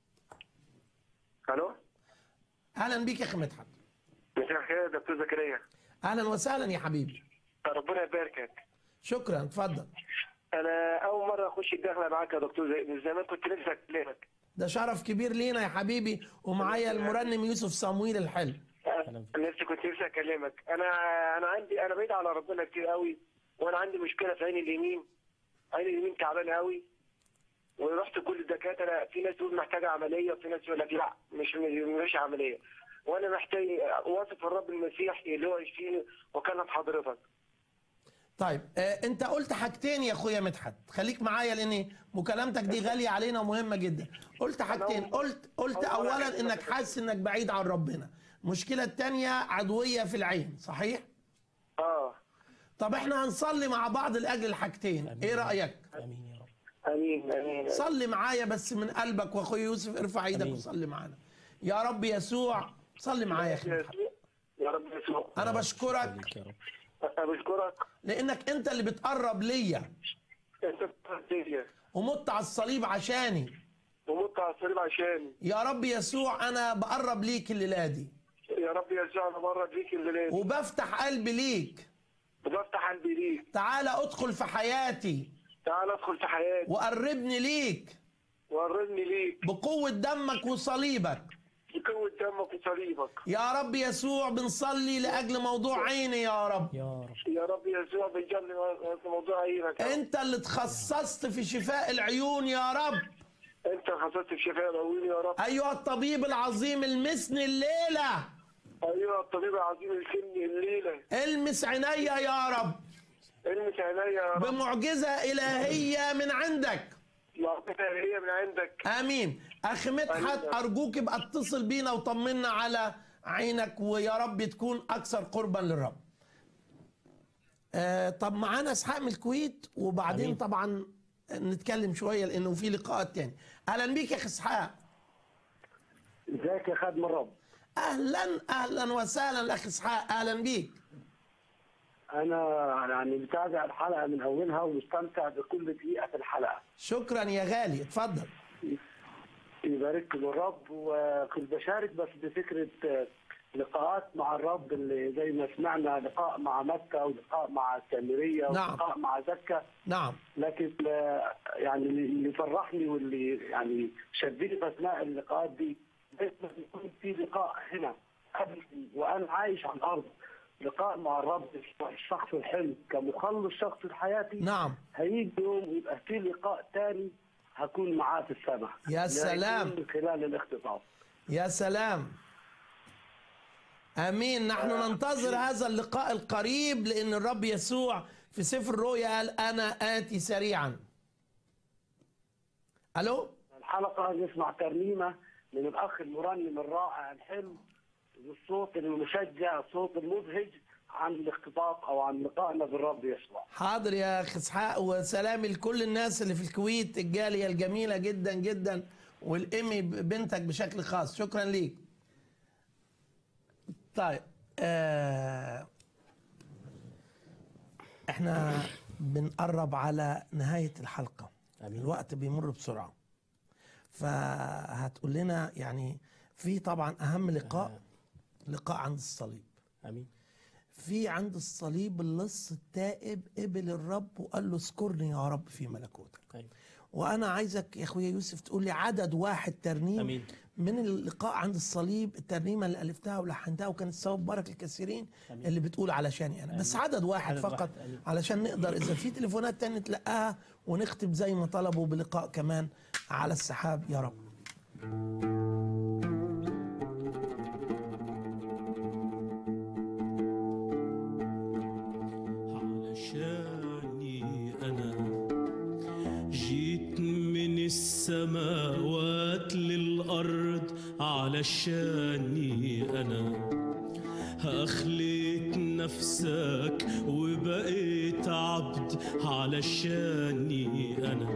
الو اهلا بيك يا اخي مدحت مساء الخير يا دكتور زكريا اهلا وسهلا يا حبيبي ربنا يباركك شكرا اتفضل انا اول مره اخش الدخله معاك يا دكتور زي من زمان كنت نفسي اكلمك ده شرف كبير لينا يا حبيبي ومعايا المرنم يوسف صمويل الحلو نفسي كنت نفسي اكلمك انا انا عندي انا بعيد على ربنا كتير قوي وانا عندي مشكله في عيني اليمين عيني اليمين تعبانه قوي ورحت كل الدكاتره في ناس تقول محتاجه عمليه وفي ناس تقول لك لا مش مش عمليه وانا محتاج واثق في الرب المسيح اللي هو يشفيني واكلم حضرتك طيب آه انت قلت حاجتين يا اخويا مدحت خليك معايا لان مكالمتك دي غاليه علينا ومهمه جدا قلت حاجتين قلت قلت أول مرة اولا انك حاسس انك بعيد عن ربنا المشكله الثانيه عدويه في العين صحيح اه طب احنا هنصلي مع بعض لاجل الحاجتين ايه رايك امين يا رب امين امين صلي معايا بس من قلبك واخويا يوسف ارفع ايدك أمين. وصلي معانا يا رب يسوع صلي معايا يا اخي يا مدحت. يسوع، يا رب يسوع انا بشكرك ليك يا رب انا بشكرك لانك انت اللي بتقرب ليا انت بتهديني ومت على الصليب عشاني ومت على الصليب عشاني يا رب يسوع انا بقرب ليك الليله دي يا رب يسوع انا مرة ليك الليل وبفتح قلبي ليك وبفتح قلبي ليك تعالى ادخل في حياتي تعال ادخل في حياتي وقربني ليك وقربني ليك بقوة دمك وصليبك بقوة دمك وصليبك يا رب يسوع بنصلي لأجل موضوع عيني يا رب يا رب يا رب يسوع بنجلي في موضوع عينك يا رب. انت اللي تخصصت في شفاء العيون يا رب انت خصصت في شفاء العيون يا رب ايها الطبيب العظيم المسني الليلة ايها الطبيب العظيم الكلمي الليلة المس عينيا يا رب المس عينيا يا رب بمعجزة إلهية من عندك معطينا هي من عندك امين اخ مدحت آمين. ارجوك ابقى اتصل بينا وطمنا على عينك ويا رب تكون اكثر قربا للرب آه طب معانا اسحاق من الكويت وبعدين آمين. طبعا نتكلم شويه لانه في لقاءات تاني اهلا بيك يا اخ اسحاق ازيك يا خادم الرب اهلا اهلا وسهلا الاخ اسحاق اهلا بيك انا يعني متابع الحلقه من اولها ومستمتع بكل دقيقه في الحلقه شكرا يا غالي اتفضل يبارككم الرب وكنت بشارك بس بفكره آه، لقاءات مع الرب اللي زي ما سمعنا لقاء مع مكه ولقاء مع السامريه نعم. ولقاء مع زكا نعم لكن آه، يعني اللي فرحني واللي يعني شدني في اثناء اللقاءات دي لازم يكون في لقاء هنا قبل وانا عايش على الارض لقاء مع الرب الشخص الحلو كمخلص شخص في حياتي نعم هيجي يوم ويبقى في لقاء تاني هكون معاه في السماء يا سلام. من خلال الاختطاف يا سلام امين نحن ننتظر هذا اللقاء القريب لان الرب يسوع في سفر الرؤيا قال انا اتي سريعا الو الحلقه نسمع ترنيمه من الاخ المرنم الرائع الحلو بالصوت المشجع الصوت المبهج عن الاختطاف او عن لقائنا بالرب يسوع حاضر يا اخ اسحاق وسلامي لكل الناس اللي في الكويت الجاليه الجميله جدا جدا والامي بنتك بشكل خاص شكرا ليك طيب آه احنا بنقرب على نهايه الحلقه آمين. الوقت بيمر بسرعه فهتقول لنا يعني في طبعا اهم لقاء لقاء عند الصليب امين في عند الصليب اللص التائب قبل الرب وقال له اذكرني يا رب في ملكوتك أيوة. وانا عايزك يا اخويا يوسف تقول لي عدد واحد ترنيم أمين. من اللقاء عند الصليب الترنيمه اللي الفتها ولحنتها وكانت سبب بركه الكثيرين أمين. اللي بتقول علشاني انا بس عدد واحد عدد فقط واحد، أمين. علشان نقدر اذا في تليفونات تانية تلقاها ونختم زي ما طلبوا بلقاء كمان على السحاب يا رب علشاني أنا جيت من السماوات للأرض علشاني أنا أخليت نفسك وبقيت عبد علشاني أنا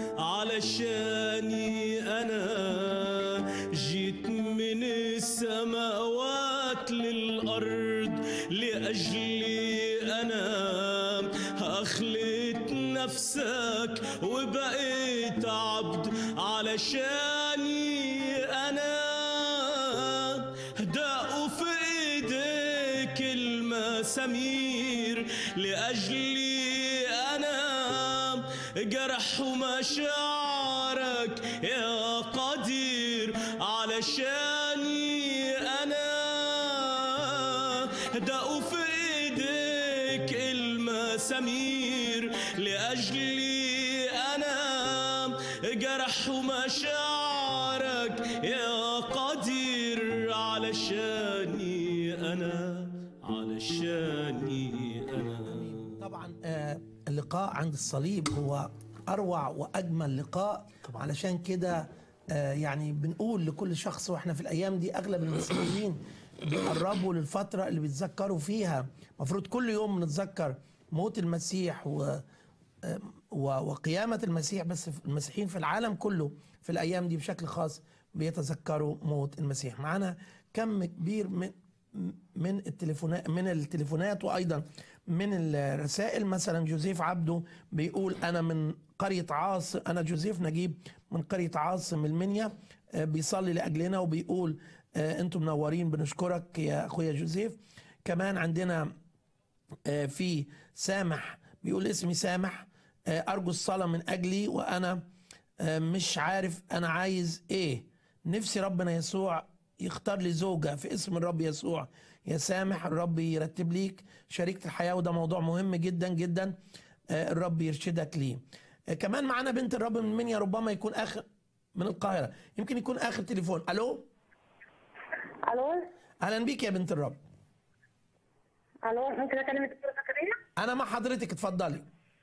علشاني أنا جيت من السماوات للأرض لأجلي أنا أخلت نفسك وبقيت عبد علشاني أنا دقوا في إيديك المسامير لأجلي أنا جرح مشاعرك يا قدير علشاني أنا دقوا في إيديك المسامير لأجلي أنا جرح مشاعرك يا قدير علشاني أنا علشاني أنا طبعا آه، اللقاء عند الصليب هو اروع واجمل لقاء علشان كده آه، يعني بنقول لكل شخص واحنا في الايام دي اغلب المسيحيين بيقربوا للفتره اللي بيتذكروا فيها المفروض كل يوم نتذكر موت المسيح و آه، و- وقيامه المسيح بس المسيحيين في العالم كله في الايام دي بشكل خاص بيتذكروا موت المسيح معانا كم كبير من من التليفونات من التليفونات وايضا من الرسائل مثلا جوزيف عبده بيقول انا من قريه عاصم انا جوزيف نجيب من قريه عاصم المنيا آه، بيصلي لاجلنا وبيقول آه، انتم منورين بنشكرك يا اخويا جوزيف كمان عندنا آه، في سامح بيقول اسمي سامح آه، ارجو الصلاه من اجلي وانا آه، مش عارف انا عايز ايه نفسي ربنا يسوع يختار لي زوجة في اسم الرب يسوع يا سامح الرب يرتب ليك شريكة الحياة وده موضوع مهم جدا جدا آه، الرب يرشدك ليه آه، كمان معانا بنت الرب من منيا ربما يكون آخر من القاهرة يمكن يكون آخر تليفون ألو الو أهلا بيك يا بنت الرب الو ممكن اكلم الدكتور زكريا أنا مع حضرتك اتفضلي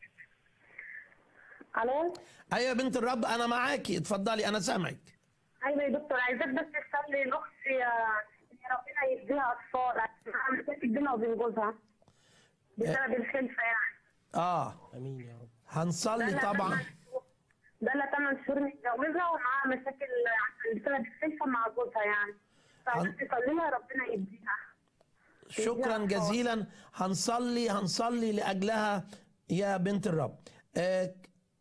الو أيوة يا بنت الرب أنا معاكي اتفضلي أنا سامعك ايوه يا دكتور عايزاك بس تصلي لاختي آه، ان ربنا يديها اطفال عشان مشاكل بينها وبين جوزها بسبب الخلفه يعني آه امين يا رب هنصلي بقالها طبعا تمن شهور- بقالها 8 شهور متجوزه ومعاها مشاكل عشان بسبب الخلفه مع جوزها يعني فعايزاك تصلي لها ربنا يديها شكرا جزيلا هنصلي هنصلي لاجلها يا بنت الرب آه،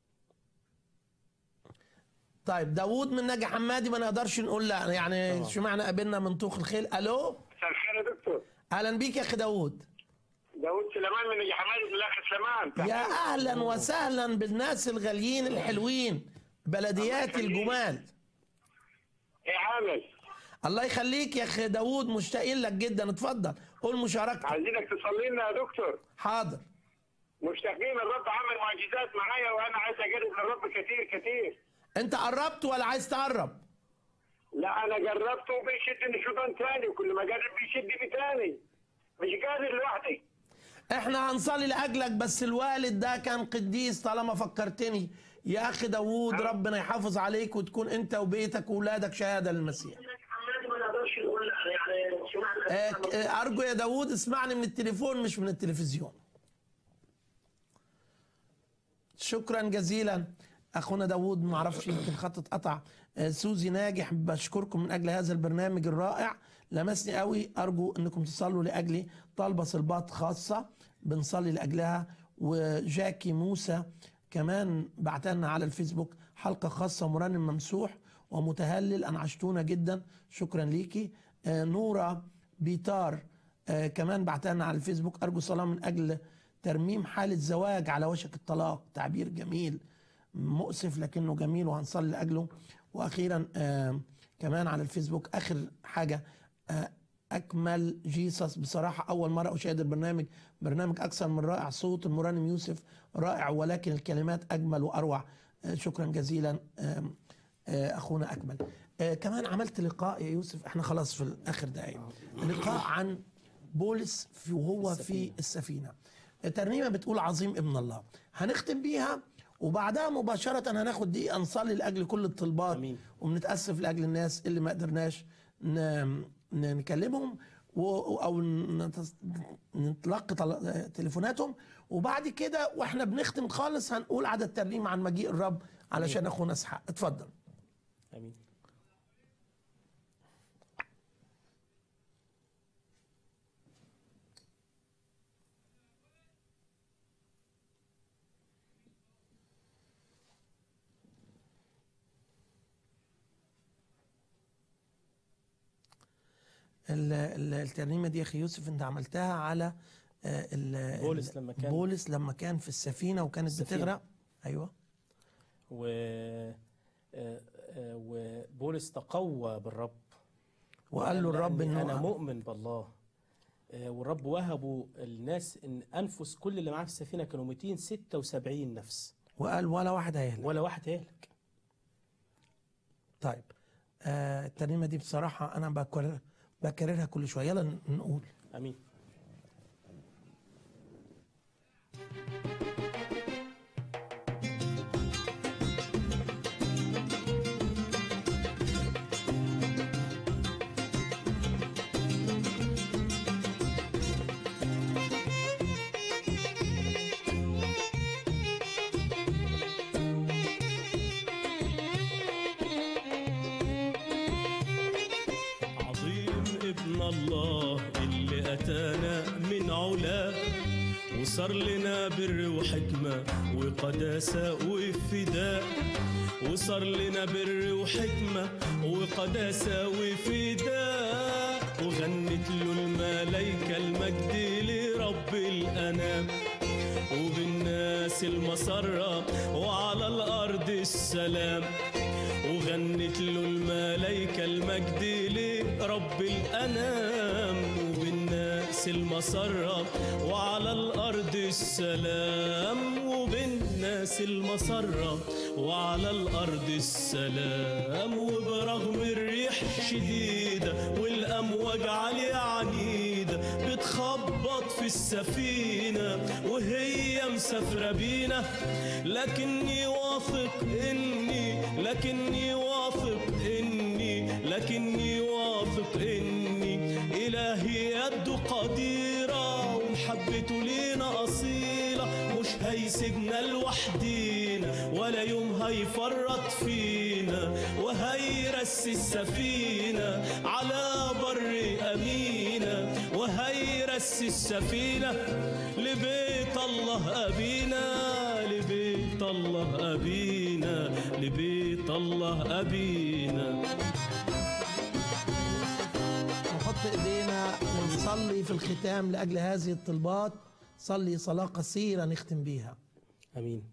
طيب داوود من ناجي حمادي ما نقدرش نقول لا يعني اشمعنى قابلنا من طوخ الخيل الو مساء الخير يا دكتور اهلا بيك يا اخي داوود داوود سليمان من نجي حمادي من الاخ سليمان يا اهلا وسهلا بالناس الغاليين الحلوين بلديات الجمال ايه عامل الله يخليك يا اخي داوود مشتاقين لك جدا اتفضل قول مشاركتك عايزينك تصلي لنا يا دكتور حاضر مشتاقين الرب عمل معجزات معايا وانا عايز اجرب الرب كتير كتير انت قربت ولا عايز تقرب لا انا جربت وبيشدني شيطان تاني وكل ما اجرب بيشدني تاني مش قادر لوحدي احنا هنصلي لاجلك بس الوالد ده كان قديس طالما فكرتني يا اخي داوود ربنا يحافظ عليك وتكون انت وبيتك واولادك شهاده للمسيح حمادي ما نقدرش نقول يعني آه، آه، ارجو يا داوود اسمعني من التليفون مش من التلفزيون شكرا جزيلا اخونا داوود ما اعرفش يمكن خط اتقطع آه، سوزي ناجح بشكركم من اجل هذا البرنامج الرائع لمسني قوي ارجو انكم تصلوا لاجلي طالبه صلبات خاصه بنصلي لاجلها وجاكي موسى كمان بعتلنا على الفيسبوك حلقه خاصه مرنم ممسوح ومتهلل انعشتونا جدا شكرا ليكي آه، نوره بيتار آه، كمان بعتلنا على الفيسبوك ارجو صلاه من اجل ترميم حاله زواج على وشك الطلاق تعبير جميل مؤسف لكنه جميل وهنصلي لاجله واخيرا آه كمان على الفيسبوك اخر حاجه آه اكمل جيسس بصراحه اول مره اشاهد البرنامج برنامج اكثر من رائع صوت المرنم يوسف رائع ولكن الكلمات اجمل واروع آه شكرا جزيلا آه آه اخونا اكمل آه كمان عملت لقاء يا يوسف احنا خلاص في الاخر دقايق لقاء عن بولس في وهو في السفينه ترنيمه بتقول عظيم ابن الله هنختم بيها وبعدها مباشرة هناخد دقيقة نصلي لأجل كل الطلبات أمين. وبنتأسف لأجل الناس اللي ما قدرناش ن- ن- نكلمهم و- أو نتس- نتلقي طل- تليفوناتهم وبعد كده واحنا بنختم خالص هنقول عدد ترنيم عن مجيء الرب علشان أخونا اسحاق اتفضل امين ال- ال- الترنيمه دي يا اخي يوسف انت عملتها على آه، ال- بولس ال- لما كان- بولس لما كان في السفينه وكانت السفينة. بتغرق ايوه و آه، آه، وبولس تقوى بالرب وقال له الرب لأني انه انا مؤمن بالله آه، والرب وهبوا الناس ان انفس كل اللي معاه في السفينه كانوا 276 نفس وقال ولا واحد هيهلك ولا واحد هيهلك طيب آه الترنيمه دي بصراحه انا بكرر بكررها كل شويه يلا ن- نقول امين عظيم ابن الله اللي أتانا من علاه وصار لنا بر وحكمة وقداسة وفداء وصار لنا بر وحكمة وقداسة وفداء وغنت له الملايكة المجد لرب الأنام وبالناس المسرة وعلى الأرض السلام وغنت له الملايكة المجد لرب الأنام وبالناس المسرة وعلى الأرض السلام وبالناس المسرة وعلى الأرض السلام وبرغم الريح شديدة والأمواج عليها عنيدة بتخبط في السفينة وهي مسافرة بينا لكني واثق إني لكني واثق إني لكني واثق إني إلهي يده قديرة ومحبته لينا أصيلة مش هيسيبنا لوحدينا ولا يوم هيفرط فينا وهيرسي السفينة على بر أمينة وهيرسي السفينة لبيت الله أبينا لبيت الله أبينا لبيت الله أبينا نحط ايدينا ونصلي في الختام لاجل هذه الطلبات صلي صلاه قصيره نختم بيها امين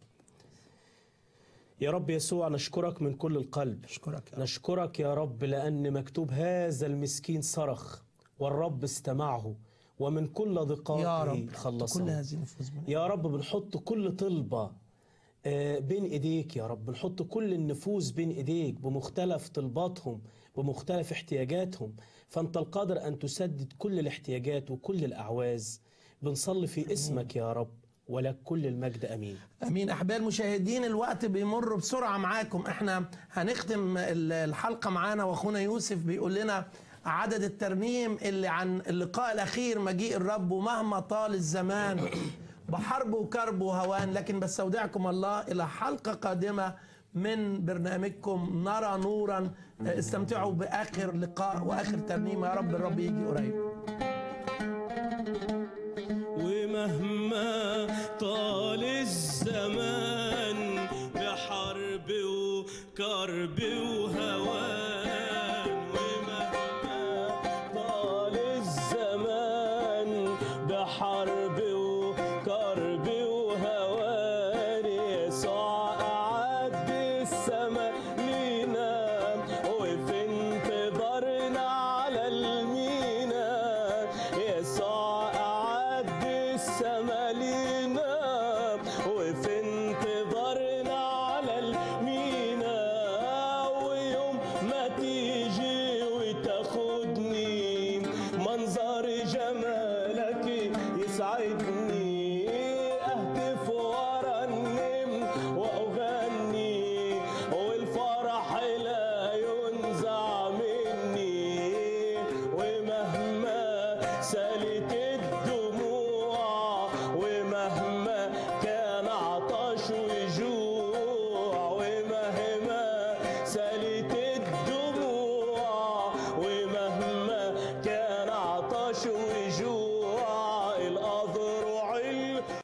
يا رب يسوع نشكرك من كل القلب اشكرك يا نشكرك يا رب لأن مكتوب هذا المسكين صرخ والرب استمعه ومن كل يا ضيقاته رب خلصه كل هذه النفوس من يا رب بنحط كل طلبة آه، بين ايديك يا رب بنحط كل النفوس بين ايديك بمختلف طلباتهم بمختلف احتياجاتهم فانت القادر ان تسدد كل الاحتياجات وكل الاعواز بنصلي في اسمك يا رب ولك كل المجد امين امين احبائي المشاهدين الوقت بيمر بسرعه معاكم احنا هنختم ال- الحلقه معانا واخونا يوسف بيقول لنا عدد الترنيم اللي عن اللقاء الاخير مجيء الرب ومهما طال الزمان بحرب وكرب وهوان لكن بستودعكم الله الى حلقه قادمه من برنامجكم نرى نورا استمتعوا باخر لقاء واخر ترنيمه يا رب الرب يجي قريب ومهما طال الزمان بحرب وكرب وهوى